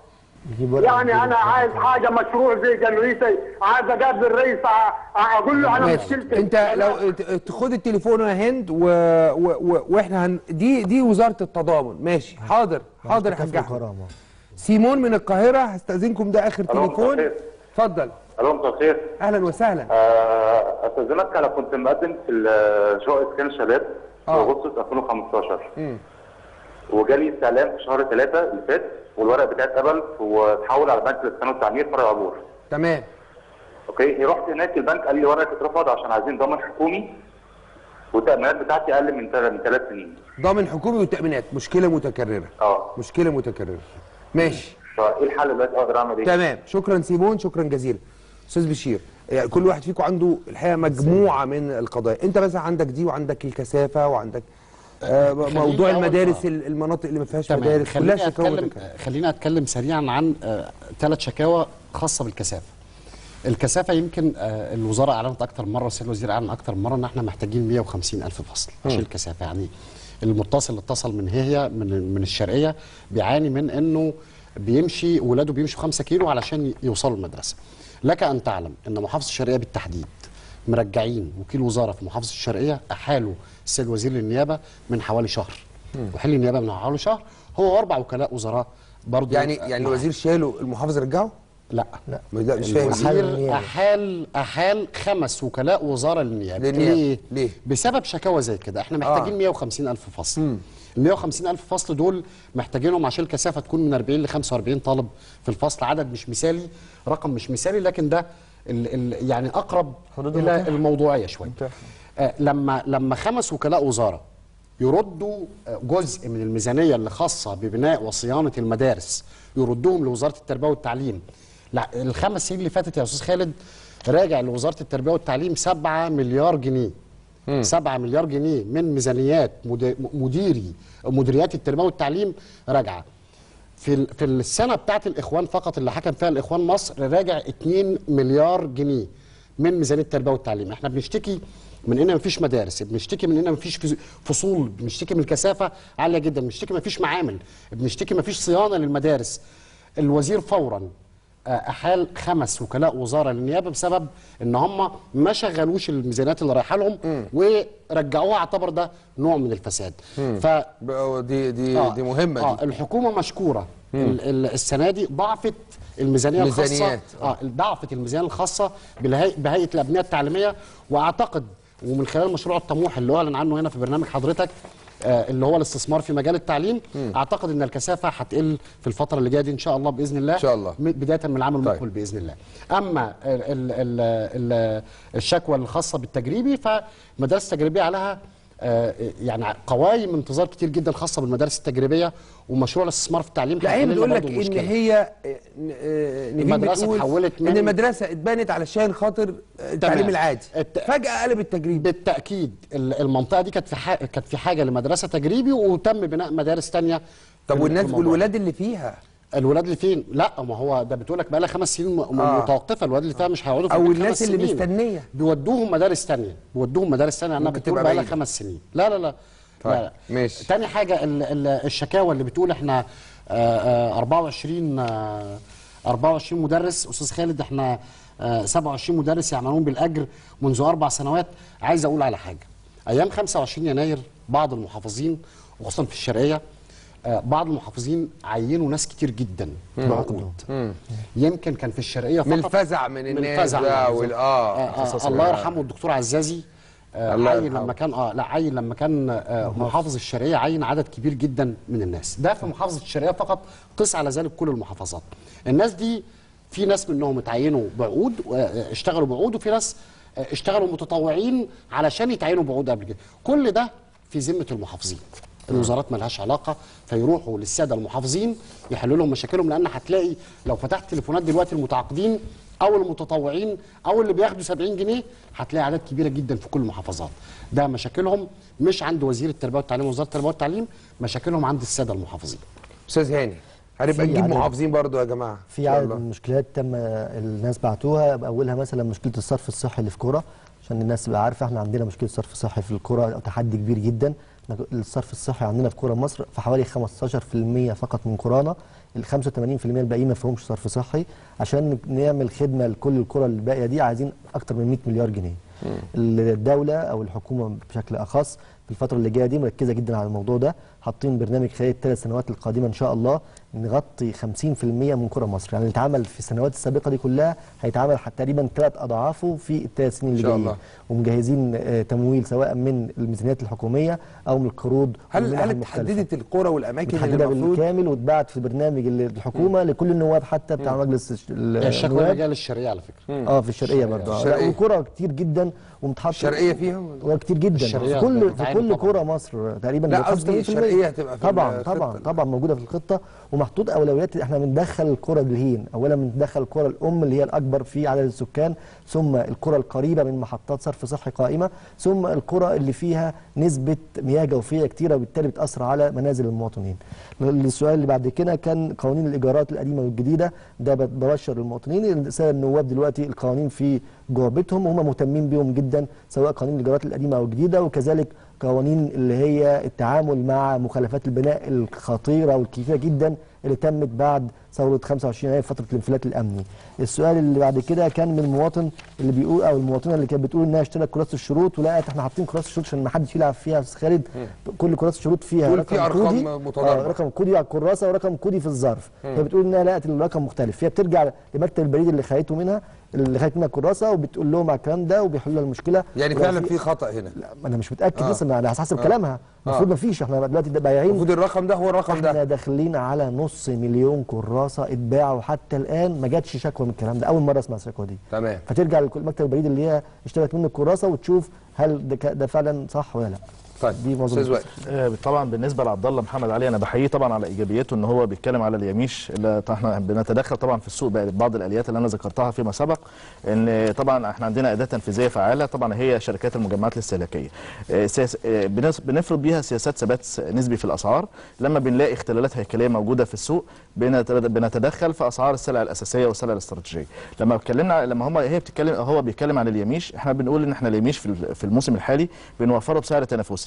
يعني انا عايز حاجه مشروع زي جمعيتي عايز اقابل الرئيس أ- اقول له على ماشي مشكلتي انت لو ت- تاخد التليفون يا هند و... و... و... واحنا هن... دي دي وزاره التضامن ماشي حاضر حاضر يا حاج احمد سيمون من القاهره هستاذنكم ده اخر ألو، تليفون مساء اتفضل الو مساء الخير اهلا وسهلا آه، استاذنك انا كنت مقدم في ال- شقه اسكان شباب في اغسطس 2015 مم. وجالي استعلام في شهر 3 اللي فات والورق بتاعي اتقبل واتحول على بنك الاسكان والتعمير فرع عبور تمام اوكي رحت هناك البنك قال لي ورقك اترفض عشان عايزين ضمان حكومي والتامينات بتاعتي اقل من تل- من ثلاث سنين ضامن حكومي والتامينات مشكله متكرره اه مشكله متكرره ماشي فايه الحل دلوقتي اقدر اعمل ايه؟ تمام شكرا سيمون شكرا جزيلا استاذ بشير يعني كل واحد فيكم عنده الحقيقه مجموعه من القضايا انت مثلا عندك دي وعندك الكثافه وعندك آه خليني موضوع أول- المدارس آه. المناطق اللي ما فيهاش تمام مدارس كلها خليني شكاوى اتكلم متكررة. خليني اتكلم سريعا عن ثلاث شكاوى خاصه بالكثافه الكثافه يمكن آه، الوزاره اعلنت اكثر مره والسيد الوزير اعلن اكثر مره ان احنا محتاجين 150 الف فصل عشان مم. الكثافه يعني المتصل اللي اتصل من هي من من الشرقيه بيعاني من انه بيمشي ولاده بيمشوا 5 كيلو علشان يوصلوا المدرسه لك ان تعلم ان محافظه الشرقيه بالتحديد مرجعين وكيل وزاره في محافظه الشرقيه احالوا السيد وزير للنيابه من حوالي شهر وحل النيابه من حوالي شهر هو واربع وكلاء وزراء برضه يعني يعني الوزير شاله المحافظ رجعه؟ لا لا مش فاهم الوزير احال احال خمس وكلاء وزاره للنيابه للنيابة. ليه؟ ليه؟ بسبب شكاوى زي كده احنا محتاجين آه. 150 الف فصل ال 150 الف فصل دول محتاجينهم عشان الكثافه تكون من 40 ل 45 طالب في الفصل عدد مش مثالي رقم مش مثالي لكن ده ال ال يعني اقرب الى المتاحة. الموضوعيه شويه آه لما لما خمس وكلاء وزاره يردوا آه، جزء من الميزانيه اللي خاصه ببناء وصيانه المدارس يردوهم لوزاره التربيه والتعليم لا الخمس سنين اللي فاتت يا استاذ خالد راجع لوزاره التربيه والتعليم 7 مليار جنيه 7 مليار جنيه من ميزانيات مد- مديري مديريات التربيه والتعليم راجعه في ال- في السنه بتاعت الاخوان فقط اللي حكم فيها الاخوان مصر راجع 2 مليار جنيه من ميزانيه التربيه والتعليم احنا بنشتكي من ان مفيش مدارس بنشتكي من ان مفيش فز- فصول بنشتكي من الكثافه عاليه جدا بنشتكي مفيش معامل بنشتكي مفيش صيانه للمدارس الوزير فورا آه، احال خمس وكلاء وزاره للنيابه بسبب ان هم ما شغلوش الميزانيات اللي رايحه لهم ورجعوها اعتبر ده نوع من الفساد مم. ف دي دي آه، دي مهمه آه دي الحكومه مشكوره ال- ال- السنه دي ضعفت الميزانيه الخاصه ميزانيات. اه ضعفت الميزانيه الخاصه بالهي- بهيئه الابنيه التعليميه واعتقد ومن خلال مشروع الطموح اللي اعلن عنه هنا في برنامج حضرتك آه، اللي هو الاستثمار في مجال التعليم اعتقد ان الكثافه هتقل في الفتره اللي جايه دي ان شاء الله باذن الله ان شاء الله بدايه من العام المقبل باذن الله اما ال ال ال ال الشكوى الخاصه بالتجريبي فمدارس التجريبيه عليها آه، يعني قوائم انتظار كتير جدا خاصه بالمدارس التجريبيه ومشروع الاستثمار في التعليم لا هي هيحل بتقول لك برضه ان المشكلة. هي آه، آه، نبيل المدرسة بتقول اتحولت من- ان المدرسه اتبنت علشان خاطر آه، التعليم تمام. العادي فجاه قلب التجريب بالتاكيد ال- المنطقه دي كانت في ح... كانت في حاجه لمدرسه تجريبي وتم بناء مدارس تانية طب في والناس الموضوع. والولاد اللي فيها الولاد اللي فين لا ما هو ده بتقول لك بقى لها خمس سنين م- آه. متوقفه الولاد اللي فيها مش هيقعدوا في أو البيت الناس خمس اللي سنين. مستنية. بيودوهم مدارس تانية بيودوهم مدارس تانية انا ممكن بتقول تبقى بقى لها بعيدة. خمس سنين لا لا لا طيب، لا لا. ماشي. تاني حاجه ال ال الشكاوى اللي بتقول احنا آه، آه، 24 آه، 24 مدرس استاذ خالد احنا آه، 27 مدرس يعملون بالاجر منذ اربع سنوات عايز اقول على حاجه ايام 25 يناير بعض المحافظين وخصوصا في الشرقيه آه، بعض المحافظين عينوا ناس كتير جدا مم. بعقود يمكن كان في الشرقيه فقط من الفزع من الناس الفزع بقى بالظبط. وال- آه. آه قصص الله ال- يرحمه الدكتور عزازي آه الله عين يرحمه. لما كان اه لا عين لما كان آه محافظ الشرقيه عين عدد كبير جدا من الناس ده في محافظه الشرقيه فقط قس على ذلك كل المحافظات الناس دي في ناس منهم اتعينوا بعقود آه، اشتغلوا بعقود وفي ناس آه، اشتغلوا متطوعين علشان يتعينوا بعقود قبل كده كل ده في ذمه المحافظين الوزارات ملهاش علاقه فيروحوا للساده المحافظين يحلوا لهم مشاكلهم لان هتلاقي لو فتحت تليفونات دلوقتي المتعاقدين او المتطوعين او اللي بياخدوا 70 جنيه هتلاقي اعداد كبيره جدا في كل المحافظات ده مشاكلهم مش عند وزير التربيه والتعليم وزاره التربيه والتعليم مشاكلهم عند الساده المحافظين استاذ هاني هنبقى في نجيب عدد- محافظين برضو يا جماعه في إن شاء عدد الله. من المشكلات تم الناس بعتوها اولها مثلا مشكله الصرف الصحي اللي في كوره عشان الناس تبقى عارفه احنا عندنا مشكله صرف صحي في الكوره أو تحدي كبير جدا الصرف الصحي عندنا في كوره مصر في حوالي 15% فقط من كورانا ال 85% الباقيين ما فيهمش صرف صحي عشان نعمل خدمه لكل الكره الباقيه دي عايزين اكتر من 100 مليار جنيه الدوله او الحكومه بشكل اخص في الفتره اللي جايه دي مركزه جدا على الموضوع ده حاطين برنامج خلال الثلاث سنوات القادمه ان شاء الله نغطي 50% من كره مصر يعني اللي اتعمل في السنوات السابقه دي كلها هيتعمل حتى تقريبا ثلاث اضعافه في الثلاث سنين اللي إن شاء جايين الله. ومجهزين آه، تمويل سواء من الميزانيات الحكوميه او من القروض هل والمنح هل المختلفة. اتحددت القرى والاماكن اللي متحدده المفروض بالكامل واتبعت في برنامج ال- الحكومه لكل النواب حتى بتاع مجلس الش- الشكوى النواب مجال الشرقيه على فكره اه في الشرقيه برضه آه. لا الشرقية. وكرة كتير جدا ومتحط الشرقية فيهم؟ وكتير جدا الشرقية في كل في بتتعامل كل طبعاً. كرة مصر تقريبا لا، ب قصدي 85%. الشرقية هتبقى في طبعا الخطة. طبعا طبعا موجوده في الخطه ومحطوط اولويات احنا بندخل الكرة الهين اولا بندخل الكرة الام اللي هي الاكبر في عدد السكان ثم الكرة القريبه من محطات صرف صحي قائمه ثم الكرة اللي فيها نسبه مياه جوفيه كتيره وبالتالي بتاثر على منازل المواطنين السؤال اللي بعد كده كان قوانين الايجارات القديمه والجديده ده ببشر المواطنين الساده النواب دلوقتي القوانين في جعبتهم وهم مهتمين بيهم جدا سواء قوانين الايجارات القديمه او الجديده وكذلك قوانين اللي هي التعامل مع مخالفات البناء الخطيره والكثيره جدا اللي تمت بعد ثوره 25 يناير فتره الانفلات الامني. السؤال اللي بعد كده كان من المواطن اللي بيقول او المواطنه اللي كانت بتقول انها اشترت كراسه الشروط ولقت احنا حاطين كراسه الشروط عشان ما حدش يلعب فيها يا استاذ خالد كل كراسه الشروط فيها كل رقم في أرقام كودي متضاربة. آه رقم كودي على الكراسه ورقم كودي في الظرف مم. هي بتقول انها لقت الرقم مختلف هي بترجع لمكتب البريد اللي خدته منها اللي خدت منها الكراسه وبتقول لهم على الكلام ده وبيحلوا لها المشكله يعني ولو فعلا في خطا هنا لا ما انا مش متاكد آه. لسه ما انا حسب آه. كلامها المفروض آه. ما فيش احنا دلوقتي ده بايعين المفروض الرقم ده هو الرقم ده احنا داخلين على نص مليون كراسه اتباعوا حتى الان ما جاتش شكوى من الكلام ده اول مره اسمع الشكوى دي تمام فترجع لمكتب البريد اللي هي اشترت منه الكراسه وتشوف هل ده, ك- ده فعلا صح ولا لا طيب دي موضوع استاذ وائل آه، طبعا بالنسبه لعبد الله محمد علي انا بحييه طبعا على ايجابيته ان هو بيتكلم على اليميش اللي طبعاً احنا بنتدخل طبعا في السوق ببعض الاليات اللي انا ذكرتها فيما سبق ان طبعا احنا عندنا اداه تنفيذيه فعاله طبعا هي شركات المجمعات الاستهلاكيه آه، سياس- آه، بنس- بنفرض بيها سياسات ثبات نسبي في الاسعار لما بنلاقي اختلالات هيكليه موجوده في السوق بنت- بنتدخل في اسعار السلع الاساسيه والسلع الاستراتيجيه لما اتكلمنا لما هم هي بتتكلم هو بيتكلم عن اليميش احنا بنقول ان احنا اليميش في ال- في الموسم الحالي بنوفره بسعر تنافسي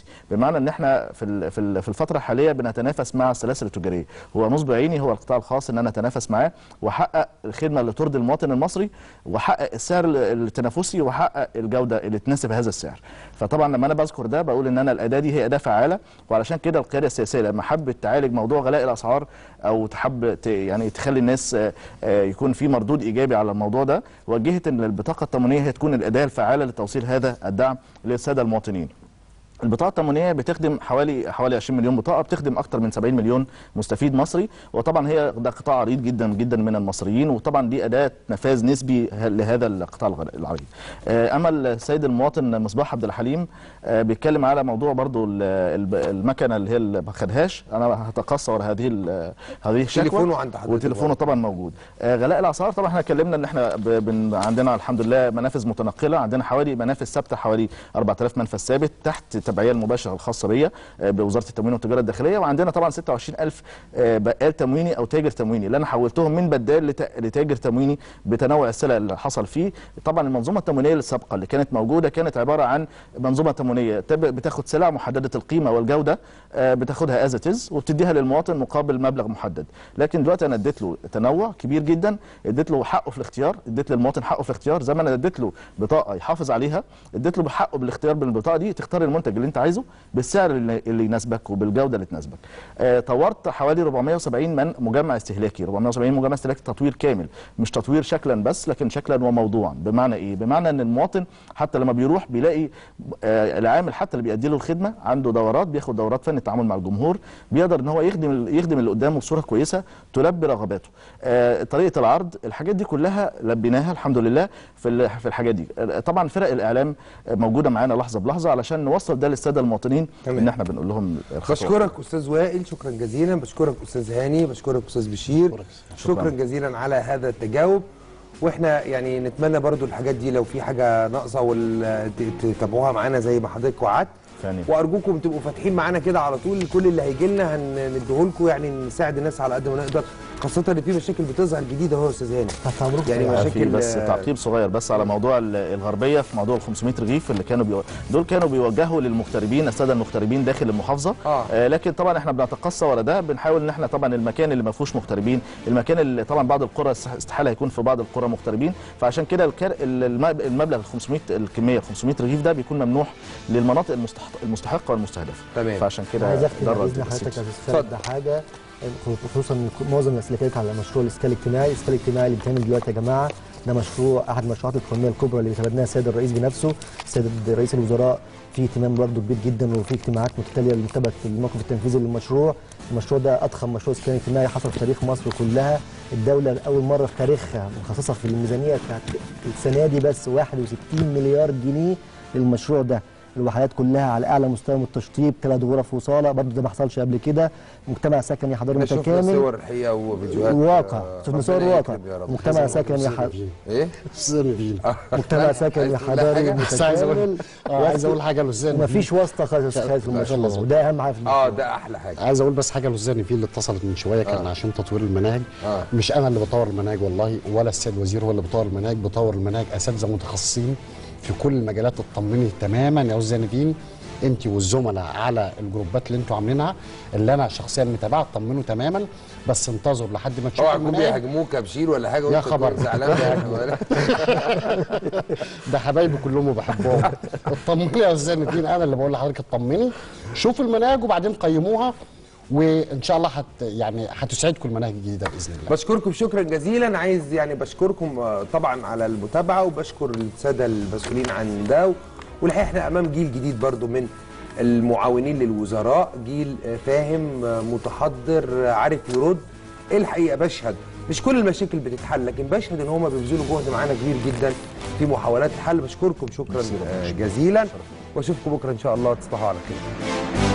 بمعنى ان احنا في ال- في ال- في الفتره الحاليه بنتنافس مع السلاسل التجاريه هو نصب عيني هو القطاع الخاص ان انا اتنافس معاه واحقق الخدمه اللي ترضي المواطن المصري واحقق السعر ال- التنافسي واحقق الجوده اللي تناسب هذا السعر فطبعا لما انا بذكر ده بقول ان انا الاداه دي هي اداه فعاله وعلشان كده القياده السياسيه لما حبت تعالج موضوع غلاء الاسعار او تحب ت- يعني تخلي الناس آه، آه، يكون في مردود ايجابي على الموضوع ده وجهت ان البطاقه التموينيه هي تكون الاداه الفعاله لتوصيل هذا الدعم للساده المواطنين البطاقه التموينيه بتخدم حوالي حوالي 20 مليون بطاقه بتخدم اكثر من 70 مليون مستفيد مصري وطبعا هي ده قطاع عريض جدا جدا من المصريين وطبعا دي اداه نفاذ نسبي ه- لهذا القطاع الغ- العريض آه، اما السيد المواطن مصباح عبد الحليم آه، بيتكلم على موضوع برضو ال- الب- المكنه اللي هي اللي ما خدهاش انا هتقصى ورا هذه ال- هذه الشكوى تليفونه عند حضرتك وتليفونه طبعا موجود آه، غلاء الاسعار طبعا احنا اتكلمنا ان احنا ب- بن عندنا الحمد لله منافذ متنقله عندنا حوالي منافذ ثابته حوالي 4000 منفذ ثابت تحت التبعيه المباشره الخاصه بيا آه، بوزاره التموين والتجاره الداخليه وعندنا طبعا 26000 آه، بقال تمويني او تاجر تمويني اللي انا حولتهم من بدال لت- لتاجر تمويني بتنوع السلع اللي حصل فيه طبعا المنظومه التموينيه السابقه اللي كانت موجوده كانت عباره عن منظومه تموينيه تب- بتاخد سلع محدده القيمه والجوده آه، بتاخدها از از وبتديها للمواطن مقابل مبلغ محدد لكن دلوقتي انا اديت له تنوع كبير جدا اديت له حقه في الاختيار اديت للمواطن حقه في الاختيار زي ما انا اديت له بطاقه يحافظ عليها اديت له حقه بالاختيار بالبطاقه دي تختار المنتج اللي انت عايزه بالسعر اللي اللي يناسبك وبالجوده اللي تناسبك آه، طورت حوالي 470 من مجمع استهلاكي 470 مجمع استهلاكي تطوير كامل مش تطوير شكلا بس لكن شكلا وموضوعا بمعنى ايه بمعنى ان المواطن حتى لما بيروح بيلاقي آه، العامل حتى اللي بيأدي له الخدمه عنده دورات بياخد دورات فن التعامل مع الجمهور بيقدر ان هو يخدم يخدم اللي قدامه بصوره كويسه تلبي رغباته آه، طريقه العرض الحاجات دي كلها لبيناها الحمد لله في ال- في الحاجات دي آه، طبعا فرق الاعلام آه، موجوده معانا لحظه بلحظه علشان نوصل ده للساده المواطنين تمام. ان احنا بنقول لهم الخطوات. بشكرك استاذ وائل شكرا جزيلا بشكرك استاذ هاني بشكرك استاذ بشير شكرا, شكراً. جزيلا على هذا التجاوب واحنا يعني نتمنى برضو الحاجات دي لو في حاجه ناقصه وال- ت- تتابعوها معانا زي ما حضرتك وعدت ثانية. وارجوكم تبقوا فاتحين معانا كده على طول كل اللي هيجي لنا هنديهولكم يعني نساعد الناس على قد ما نقدر خاصه ان في مشاكل بتظهر جديده اهو يا استاذ هاني يعني في مشاكل بس تعقيب صغير بس على موضوع ال- الغربيه في موضوع ال 500 رغيف اللي كانوا بيو... دول كانوا بيوجهوا للمغتربين الساده المغتربين داخل المحافظه آه. آه لكن طبعا احنا بنتقصى ورا ده بنحاول ان احنا طبعا المكان اللي ما فيهوش مغتربين المكان اللي طبعا بعض القرى است- استحاله هيكون في بعض القرى مغتربين فعشان كده الكر... الم- المبلغ ال 500 الكميه 500 رغيف ده بيكون ممنوح للمناطق المستحق... المستحقه والمستهدفه تمام فعشان كده عايز اختم ده الرد باذن بسيط. حضرتك يا استاذ فهد بحاجه خصوصا إن معظم الناس اللي كانت على مشروع الاسكان الاجتماعي، الاسكان الاجتماعي اللي بيتعمل دلوقتي يا جماعه ده مشروع احد المشروعات القوميه الكبرى اللي بيتبناها السيد الرئيس بنفسه، السيد رئيس الوزراء في اهتمام برضه كبير جدا وفي اجتماعات متتاليه للمتابعه الموقف التنفيذي للمشروع، المشروع ده اضخم مشروع اسكان اجتماعي حصل في تاريخ مصر كلها، الدوله لاول مره في تاريخها مخصصه في الميزانيه بتاعت السنه دي بس 61 مليار جنيه للمشروع ده. الوحدات كلها على اعلى مستوى من التشطيب ثلاث غرف وصاله برضه ده ما حصلش قبل كده مجتمع سكني حضري احنا شفنا متكامل صور الحقيقه وفيديوهات واقع آه، شفنا ربنا صور واقع يكرم يا رب. مجتمع سكني ح... ايه سنفيل مجتمع سكني حضري بس عايز اقول متكامل آه، عايز اقول حاجه لوزان مفيش واسطه خالص خالص في المشروع وده اهم حاجه في اه ده احلى حاجه عايز اقول بس حاجه لوزان في اللي اتصلت من شويه كان آه. عشان تطوير المناهج آه. مش انا اللي بطور المناهج والله ولا السيد الوزير هو اللي بيطور المناهج بيطور المناهج اساتذه متخصصين في كل المجالات اطمني تماما يا استاذ زينفين انت والزملاء على الجروبات اللي انتوا عاملينها اللي انا شخصيا متابعها اطمنوا تماما بس انتظروا لحد ما تشوفوا اوعى يكون المناهج بيهاجموك يا بشير ولا حاجه يا وانت خبر. تكون زعلان منك. ده حبايبي كلهم وبحبهم اطمني يا استاذ نتين انا اللي بقول لحضرتك اطمني شوفوا المناهج وبعدين قيموها وان شاء الله حت يعني هتسعدكم المناهج الجديده باذن الله بشكركم شكرا جزيلا عايز يعني بشكركم آه، طبعا على المتابعه وبشكر الساده المسؤولين عن ده والحقيقه احنا امام جيل جديد برضو من المعاونين للوزراء جيل آه، فاهم آه، متحضر آه، عارف يرد الحقيقه بشهد مش كل المشاكل بتتحل لكن بشهد ان هم بيبذلوا جهد معانا كبير جدا في محاولات الحل بشكركم شكرا آه، جزيلا واشوفكم بكره ان شاء الله تصبحوا على خير